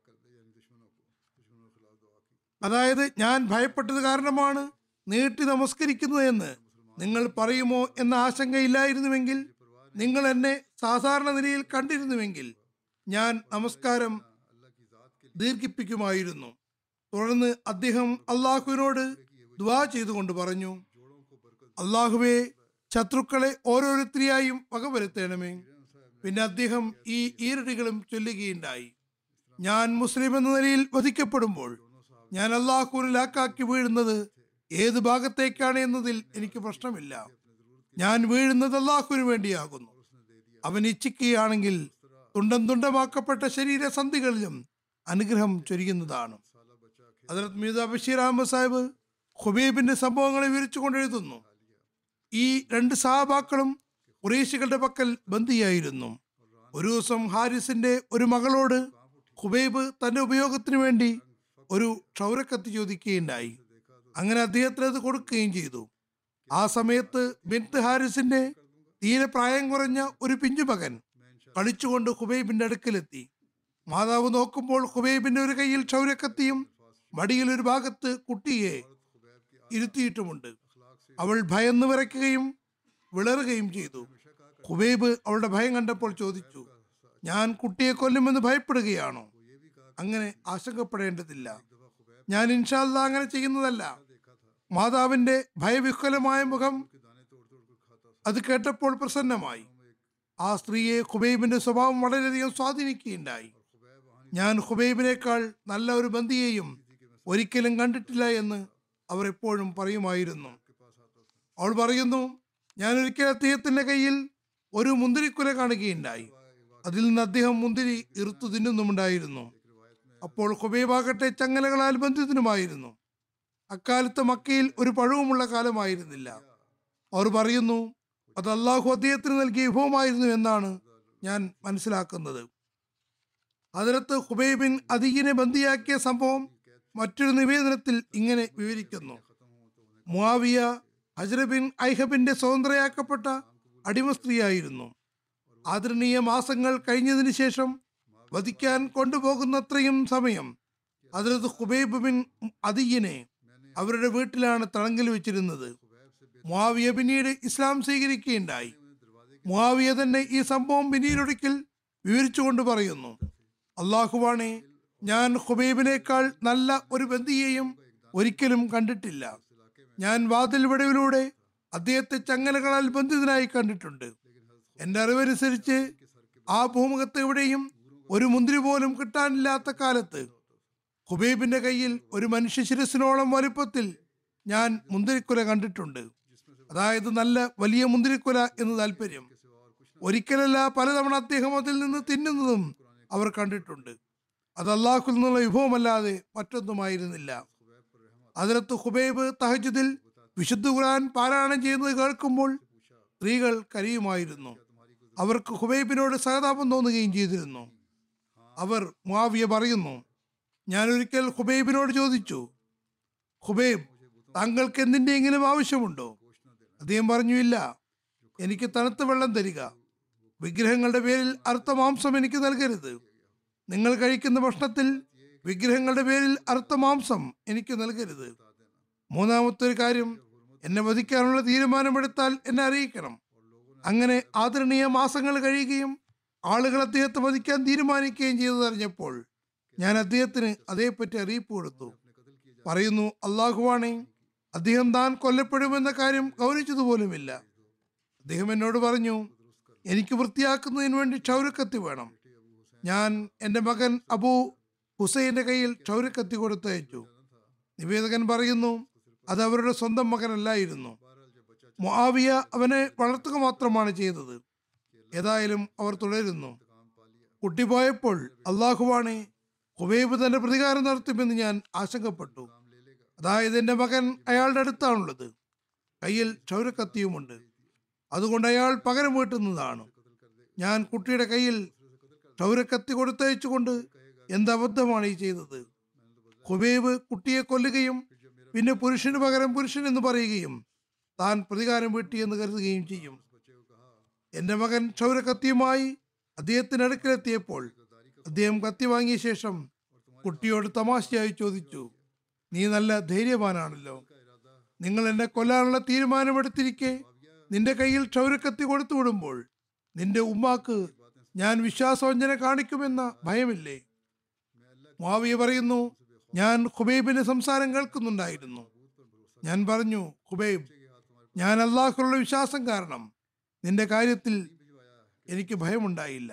അതായത് ഞാൻ ഭയപ്പെട്ടത് കാരണമാണ് നീട്ടി നമസ്കരിക്കുന്നത് എന്ന് നിങ്ങൾ പറയുമോ എന്ന ആശങ്കയില്ലായിരുന്നുവെങ്കിൽ നിങ്ങൾ എന്നെ സാധാരണ നിലയിൽ കണ്ടിരുന്നുവെങ്കിൽ ഞാൻ നമസ്കാരം ദീർഘിപ്പിക്കുമായിരുന്നു തുടർന്ന് അദ്ദേഹം അള്ളാഹുവിനോട് ദ്വാ ചെയ്തുകൊണ്ട് പറഞ്ഞു അള്ളാഹുവെ ശത്രുക്കളെ ഓരോരുത്തരെയായും വകവരുത്തണമേ പിന്നെ അദ്ദേഹം ഈ ഈരടികളും ചൊല്ലുകയുണ്ടായി ഞാൻ മുസ്ലിം എന്ന നിലയിൽ വധിക്കപ്പെടുമ്പോൾ ഞാൻ അള്ളാഹുവിന് ലാക്കാക്കി വീഴുന്നത് ഏത് ഭാഗത്തേക്കാണ് എന്നതിൽ എനിക്ക് പ്രശ്നമില്ല ഞാൻ വീഴുന്നത് അള്ളാഹുവിന് വേണ്ടിയാകുന്നു അവൻ ഇച്ഛിക്കുകയാണെങ്കിൽ തുണ്ടം തുണ്ടമാക്കപ്പെട്ട ശരീരസന്ധികളിലും അനുഗ്രഹം ചൊരിയുന്നതാണ് ഹജറത് മീത ബഷീർ അഹമ്മദ് സാഹിബ് ഖുബീബിന്റെ സംഭവങ്ങളെ വിവരിച്ചുകൊണ്ട് എഴുതുന്നു ഈ രണ്ട് സഹാബാക്കളും കുറേശികളുടെ പക്കൽ ബന്ദിയായിരുന്നു ഒരു ദിവസം ഹാരിസിന്റെ ഒരു മകളോട് ഖുബൈബ് തന്റെ ഉപയോഗത്തിന് വേണ്ടി ഒരു ക്ഷൗരക്കത്തി ചോദിക്കുകയുണ്ടായി അങ്ങനെ അദ്ദേഹത്തിന് അത് കൊടുക്കുകയും ചെയ്തു ആ സമയത്ത് ബിൻത്ത് ഹാരിസിന്റെ തീരെ പ്രായം കുറഞ്ഞ ഒരു പിഞ്ചുമകൻ കളിച്ചുകൊണ്ട് ഹുബൈബിന്റെ അടുക്കലെത്തി മാതാവ് നോക്കുമ്പോൾ ഹുബൈബിന്റെ ഒരു കയ്യിൽ ക്ഷൗരക്കത്തിയും മടിയിൽ ഒരു ഭാഗത്ത് കുട്ടിയെ ഇരുത്തിയിട്ടുമുണ്ട് അവൾ ഭയന്ന് വിറയ്ക്കുകയും വിളറുകയും ചെയ്തു ഹുബൈബ് അവളുടെ ഭയം കണ്ടപ്പോൾ ചോദിച്ചു ഞാൻ കുട്ടിയെ കൊല്ലുമെന്ന് ഭയപ്പെടുകയാണോ അങ്ങനെ ആശങ്കപ്പെടേണ്ടതില്ല ഞാൻ ഇൻഷാല്ല അങ്ങനെ ചെയ്യുന്നതല്ല മാതാവിന്റെ ഭയവിഹ്വലമായ മുഖം അത് കേട്ടപ്പോൾ പ്രസന്നമായി ആ സ്ത്രീയെ ഖുബൈബിന്റെ സ്വഭാവം വളരെയധികം സ്വാധീനിക്കുകയുണ്ടായി ഞാൻ ഖുബൈബിനേക്കാൾ നല്ല ഒരു ബന്ധിയെയും ഒരിക്കലും കണ്ടിട്ടില്ല എന്ന് അവർ എപ്പോഴും പറയുമായിരുന്നു അവൾ പറയുന്നു ഞാൻ ഒരിക്കൽ അദ്ദേഹത്തിന്റെ കയ്യിൽ ഒരു മുന്തിരിക്കുല കാണുകയുണ്ടായി അതിൽ നിന്ന് അദ്ദേഹം മുന്തിരി ഇറുത്തു തിന്നുന്നുമുണ്ടായിരുന്നു അപ്പോൾ ഹുബൈബാകട്ടെ ചങ്ങലകളാൽ ബന്ധിതനുമായിരുന്നു അക്കാലത്ത് മക്കയിൽ ഒരു പഴവുമുള്ള കാലമായിരുന്നില്ല അവർ പറയുന്നു അത് അള്ളാഹു അദ്ദേഹത്തിന് നൽകിയ വിഭവമായിരുന്നു എന്നാണ് ഞാൻ മനസ്സിലാക്കുന്നത് അതിലത്ത് ഹുബൈബിൻ അദീനെ ബന്ദിയാക്കിയ സംഭവം മറ്റൊരു നിവേദനത്തിൽ ഇങ്ങനെ വിവരിക്കുന്നു മുആവിയ ഹജ്രബിൻ ഐഹബിന്റെ സ്വതന്ത്രയാക്കപ്പെട്ട അടിമ സ്ത്രീയായിരുന്നു ആദരണീയ മാസങ്ങൾ കഴിഞ്ഞതിന് ശേഷം വധിക്കാൻ കൊണ്ടുപോകുന്നത്രയും സമയം അതിലത്ത് ഹുബൈബ് ബിൻ അദിയനെ അവരുടെ വീട്ടിലാണ് തടങ്കൽ വെച്ചിരുന്നത് മുആവിയ പിന്നീട് ഇസ്ലാം സ്വീകരിക്കുകയുണ്ടായി മുആവിയ തന്നെ ഈ സംഭവം പിന്നീടൊരിക്കൽ വിവരിച്ചുകൊണ്ട് പറയുന്നു അള്ളാഹുവാണെ ഞാൻ ഹുബൈബിനേക്കാൾ നല്ല ഒരു ബന്ദിയെയും ഒരിക്കലും കണ്ടിട്ടില്ല ഞാൻ വാതിൽ വിടവിലൂടെ അദ്ദേഹത്തെ ചങ്ങലകളാൽ ബന്ധിതനായി കണ്ടിട്ടുണ്ട് എന്റെ അറിവനുസരിച്ച് ആ ഭൂമുഖത്ത് എവിടെയും ഒരു മുന്തിരി പോലും കിട്ടാനില്ലാത്ത കാലത്ത് ഹുബൈബിന്റെ കയ്യിൽ ഒരു മനുഷ്യ ശിരസിനോളം വലുപ്പത്തിൽ ഞാൻ മുന്തിരിക്കുല കണ്ടിട്ടുണ്ട് അതായത് നല്ല വലിയ മുന്തിരിക്കുല എന്ന് താല്പര്യം ഒരിക്കലല്ല പലതവണ അദ്ദേഹം അതിൽ നിന്ന് തിന്നുന്നതും അവർ കണ്ടിട്ടുണ്ട് അത് അള്ളാഹുൽ നിന്നുള്ള വിഭവമല്ലാതെ മറ്റൊന്നുമായിരുന്നില്ല അതിലത്ത് ഹുബൈബ് തഹജുദിൽ വിശുദ്ധ ഖുർആൻ പാരായണം ചെയ്യുന്നത് കേൾക്കുമ്പോൾ സ്ത്രീകൾ കരയുമായിരുന്നു അവർക്ക് ഹുബൈബിനോട് സഹതാപം തോന്നുകയും ചെയ്തിരുന്നു അവർ മുആവിയ പറയുന്നു ഞാൻ ഒരിക്കൽ ഹുബൈബിനോട് ചോദിച്ചു ഹുബൈബ് താങ്കൾക്ക് എന്തിൻ്റെയെങ്കിലും ആവശ്യമുണ്ടോ അദ്ദേഹം പറഞ്ഞു ഇല്ല എനിക്ക് തണുത്ത വെള്ളം തരിക വിഗ്രഹങ്ങളുടെ പേരിൽ അർത്ഥ മാംസം എനിക്ക് നൽകരുത് നിങ്ങൾ കഴിക്കുന്ന ഭക്ഷണത്തിൽ വിഗ്രഹങ്ങളുടെ പേരിൽ അർത്ഥ മാംസം എനിക്ക് നൽകരുത് മൂന്നാമത്തെ ഒരു കാര്യം എന്നെ വധിക്കാനുള്ള തീരുമാനമെടുത്താൽ എന്നെ അറിയിക്കണം അങ്ങനെ ആദരണീയ മാസങ്ങൾ കഴിയുകയും ആളുകൾ അദ്ദേഹത്തെ വധിക്കാൻ തീരുമാനിക്കുകയും ചെയ്തതറിഞ്ഞപ്പോൾ ഞാൻ അദ്ദേഹത്തിന് അതേപ്പറ്റി അറിയിപ്പ് കൊടുത്തു പറയുന്നു അള്ളാഹുവാണെ അദ്ദേഹം താൻ കൊല്ലപ്പെടുമെന്ന കാര്യം ഗൗനിച്ചതുപോലുമില്ല അദ്ദേഹം എന്നോട് പറഞ്ഞു എനിക്ക് വൃത്തിയാക്കുന്നതിന് വേണ്ടി ക്ഷൗരക്കത്തി വേണം ഞാൻ എൻ്റെ മകൻ അബു ഹുസൈന്റെ കയ്യിൽ ക്ഷൗരക്കത്തി കൊടുത്തയച്ചു നിവേദകൻ പറയുന്നു അത് അവരുടെ സ്വന്തം മകനല്ലായിരുന്നു മുആവിയ അവനെ വളർത്തുക മാത്രമാണ് ചെയ്തത് ഏതായാലും അവർ തുടരുന്നു കുട്ടി പോയപ്പോൾ അള്ളാഹുവാണെ ഹുബൈബ് തന്റെ പ്രതികാരം നടത്തുമെന്ന് ഞാൻ ആശങ്കപ്പെട്ടു അതായത് എൻ്റെ മകൻ അയാളുടെ അടുത്താണുള്ളത് കയ്യിൽ ക്ഷൗരക്കത്തിയുമുണ്ട് അതുകൊണ്ട് അയാൾ പകരം വീട്ടുന്നതാണ് ഞാൻ കുട്ടിയുടെ കയ്യിൽ ക്ഷൗരക്കത്തി കൊടുത്തയച്ചുകൊണ്ട് എന്ത് അബദ്ധമാണ് ഈ ചെയ്തത് ഹുബൈബ് കുട്ടിയെ കൊല്ലുകയും പിന്നെ പുരുഷന് പകരം പുരുഷൻ എന്ന് പറയുകയും താൻ പ്രതികാരം വീട്ടിയെന്ന് കരുതുകയും ചെയ്യും എന്റെ മകൻ ക്ഷൗരക്കത്തിയുമായി അദ്ദേഹത്തിന് അടുക്കലെത്തിയപ്പോൾ അദ്ദേഹം കത്തി വാങ്ങിയ ശേഷം കുട്ടിയോട് തമാശയായി ചോദിച്ചു നീ നല്ല ധൈര്യവാനാണല്ലോ നിങ്ങൾ എന്നെ കൊല്ലാനുള്ള തീരുമാനമെടുത്തിരിക്കെ നിന്റെ കയ്യിൽ ക്ഷൗരക്കത്തി കൊടുത്തു വിടുമ്പോൾ നിന്റെ ഉമ്മാക്ക് ഞാൻ വിശ്വാസവഞ്ചന കാണിക്കുമെന്ന ഭയമില്ലേ മാവിയ പറയുന്നു ഞാൻ ഹുബൈബിന്റെ സംസാരം കേൾക്കുന്നുണ്ടായിരുന്നു ഞാൻ പറഞ്ഞു ഹുബൈബ് ഞാൻ അള്ളാഹുള്ള വിശ്വാസം കാരണം നിന്റെ കാര്യത്തിൽ എനിക്ക് ഭയമുണ്ടായില്ല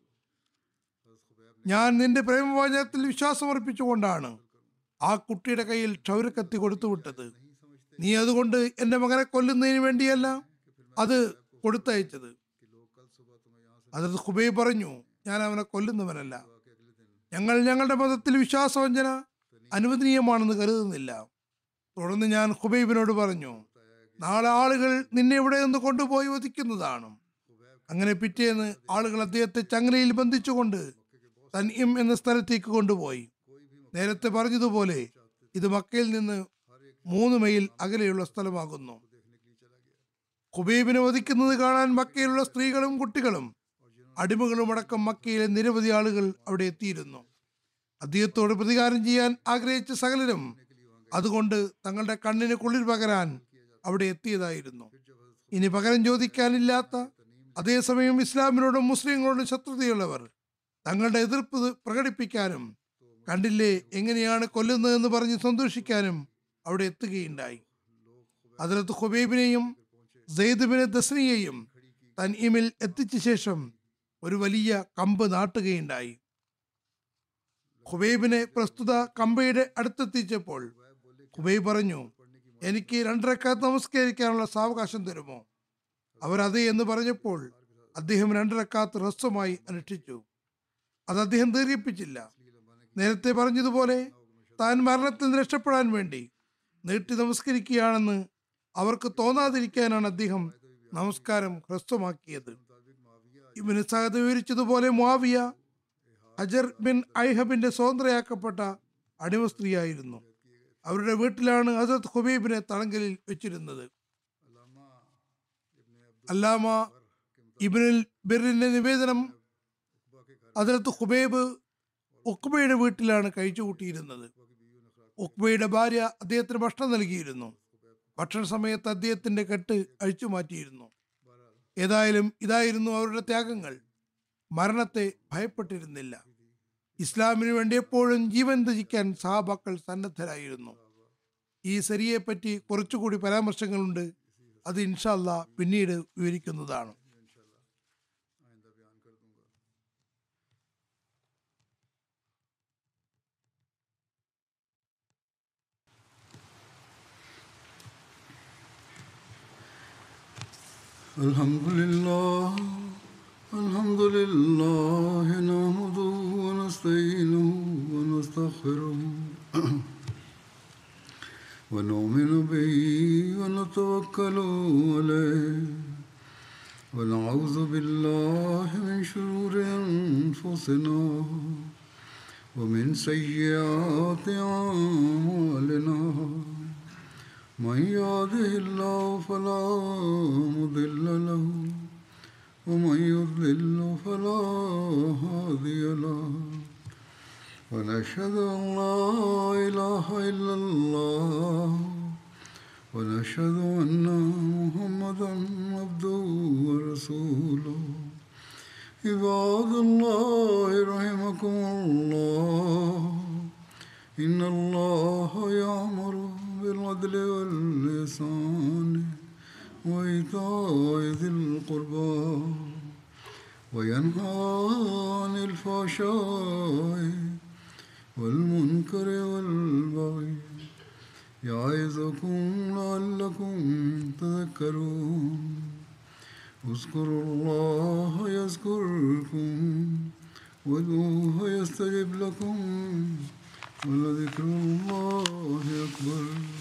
ഞാൻ നിന്റെ പ്രേമവാചകത്തിൽ വിശ്വാസം അർപ്പിച്ചുകൊണ്ടാണ് ആ കുട്ടിയുടെ കയ്യിൽ ക്ഷൗരക്കത്തി കൊടുത്തുവിട്ടത് നീ അതുകൊണ്ട് എന്റെ മകനെ കൊല്ലുന്നതിന് വേണ്ടിയല്ല അത് കൊടുത്തയച്ചത് അതത് ഹുബൈബ് പറഞ്ഞു ഞാൻ അവനെ കൊല്ലുന്നവനല്ല ഞങ്ങൾ ഞങ്ങളുടെ മതത്തിൽ വിശ്വാസവഞ്ചന അനുവദനീയമാണെന്ന് കരുതുന്നില്ല തുടർന്ന് ഞാൻ ഹുബൈബിനോട് പറഞ്ഞു നാളെ ആളുകൾ നിന്നെ ഇവിടെ നിന്ന് കൊണ്ടുപോയി വധിക്കുന്നതാണ് അങ്ങനെ പിറ്റേന്ന് ആളുകൾ അദ്ദേഹത്തെ ചങ്ങലയിൽ ബന്ധിച്ചുകൊണ്ട് തൻഇം എന്ന സ്ഥലത്തേക്ക് കൊണ്ടുപോയി നേരത്തെ പറഞ്ഞതുപോലെ ഇത് മക്കയിൽ നിന്ന് മൂന്ന് മൈൽ അകലെയുള്ള സ്ഥലമാകുന്നു ഖുബൈബിനെ വധിക്കുന്നത് കാണാൻ മക്കയിലുള്ള സ്ത്രീകളും കുട്ടികളും അടിമകളും അടക്കം മക്കയിലെ നിരവധി ആളുകൾ അവിടെ എത്തിയിരുന്നു അദ്ദേഹത്തോട് പ്രതികാരം ചെയ്യാൻ ആഗ്രഹിച്ച സകലരും അതുകൊണ്ട് തങ്ങളുടെ കണ്ണിന് കുളിർ പകരാൻ അവിടെ എത്തിയതായിരുന്നു ഇനി പകരം ചോദിക്കാനില്ലാത്ത അതേസമയം ഇസ്ലാമിനോടും മുസ്ലിങ്ങളോടും ശത്രുതയുള്ളവർ തങ്ങളുടെ എതിർപ്പ് പ്രകടിപ്പിക്കാനും കണ്ടില്ലേ എങ്ങനെയാണ് കൊല്ലുന്നതെന്ന് പറഞ്ഞ് സന്തോഷിക്കാനും അവിടെ എത്തുകയുണ്ടായി അതിലത്ത് ഹുബൈബിനെയും സെയ്ദുബിനെ ദസ്നിയെയും തൻഇമിൽ എത്തിച്ച ശേഷം ഒരു വലിയ കമ്പ് നാട്ടുകയുണ്ടായി ഹുബൈബിനെ പ്രസ്തുത കമ്പയുടെ അടുത്തെത്തിച്ചപ്പോൾ ഹുബൈബ് പറഞ്ഞു എനിക്ക് രണ്ടരക്കാത്ത് നമസ്കരിക്കാനുള്ള സാവകാശം തരുമോ അവർ അതെ എന്ന് പറഞ്ഞപ്പോൾ അദ്ദേഹം രണ്ടരക്കാത്ത് ഹ്രസ്വമായി അനുഷ്ഠിച്ചു അത് അദ്ദേഹം ദീർഘിപ്പിച്ചില്ല നേരത്തെ പറഞ്ഞതുപോലെ താൻ മരണത്തിൽ നിന്ന് രക്ഷപ്പെടാൻ വേണ്ടി നീട്ടി നമസ്കരിക്കുകയാണെന്ന് അവർക്ക് തോന്നാതിരിക്കാനാണ് അദ്ദേഹം നമസ്കാരം ഹ്രസ്വമാക്കിയത് ഇവന് സഹദ് വിവരിച്ചതുപോലെ മുാവിയ അജർ ബിൻ ഐഹബിന്റെ സ്വതന്ത്രയാക്കപ്പെട്ട അടിമ സ്ത്രീയായിരുന്നു അവരുടെ വീട്ടിലാണ് ഹസരത് ഹുബൈബിനെ തളങ്കലിൽ വെച്ചിരുന്നത് അല്ലാമ ഇബിനുൽ ബിറിന്റെ നിവേദനം ഹസരത്ത് ഹുബൈബ് ഉക്ബയുടെ വീട്ടിലാണ് കഴിച്ചുകൂട്ടിയിരുന്നത് ഉക്ബയുടെ ഭാര്യ അദ്ദേഹത്തിന് ഭക്ഷണം നൽകിയിരുന്നു ഭക്ഷണ സമയത്ത് അദ്ദേഹത്തിന്റെ കെട്ട് അഴിച്ചു മാറ്റിയിരുന്നു ഏതായാലും ഇതായിരുന്നു അവരുടെ ത്യാഗങ്ങൾ മരണത്തെ ഭയപ്പെട്ടിരുന്നില്ല ഇസ്ലാമിന് വേണ്ടി എപ്പോഴും ജീവൻ ത്യജിക്കാൻ സഹാബാക്കൾ സന്നദ്ധരായിരുന്നു ഈ സരിയെ പറ്റി കുറച്ചുകൂടി പരാമർശങ്ങളുണ്ട് അത് ഇൻഷാല്ല പിന്നീട് വിവരിക്കുന്നതാണ് الحمد لله الحمد لله نحمده ونستعينه ونستغفره ونؤمن به ونتوكل عليه ونعوذ بالله من شرور أنفسنا ومن سيئات أعمالنا من يهده الله فلا مضل له ومن يضلل فلا هادي له ونشهد ان لا اله الا الله ونشهد ان محمدا عبده ورسوله عباد الله رحمكم الله إن الله يأمر بالعدل واللسان وإيتاء ذي القربى وينهى عن الفحشاء والمنكر والبغي يعظكم لعلكم تذكرون اذكروا الله يذكركم وادعوه يستجب لكم ولذكر الله أكبر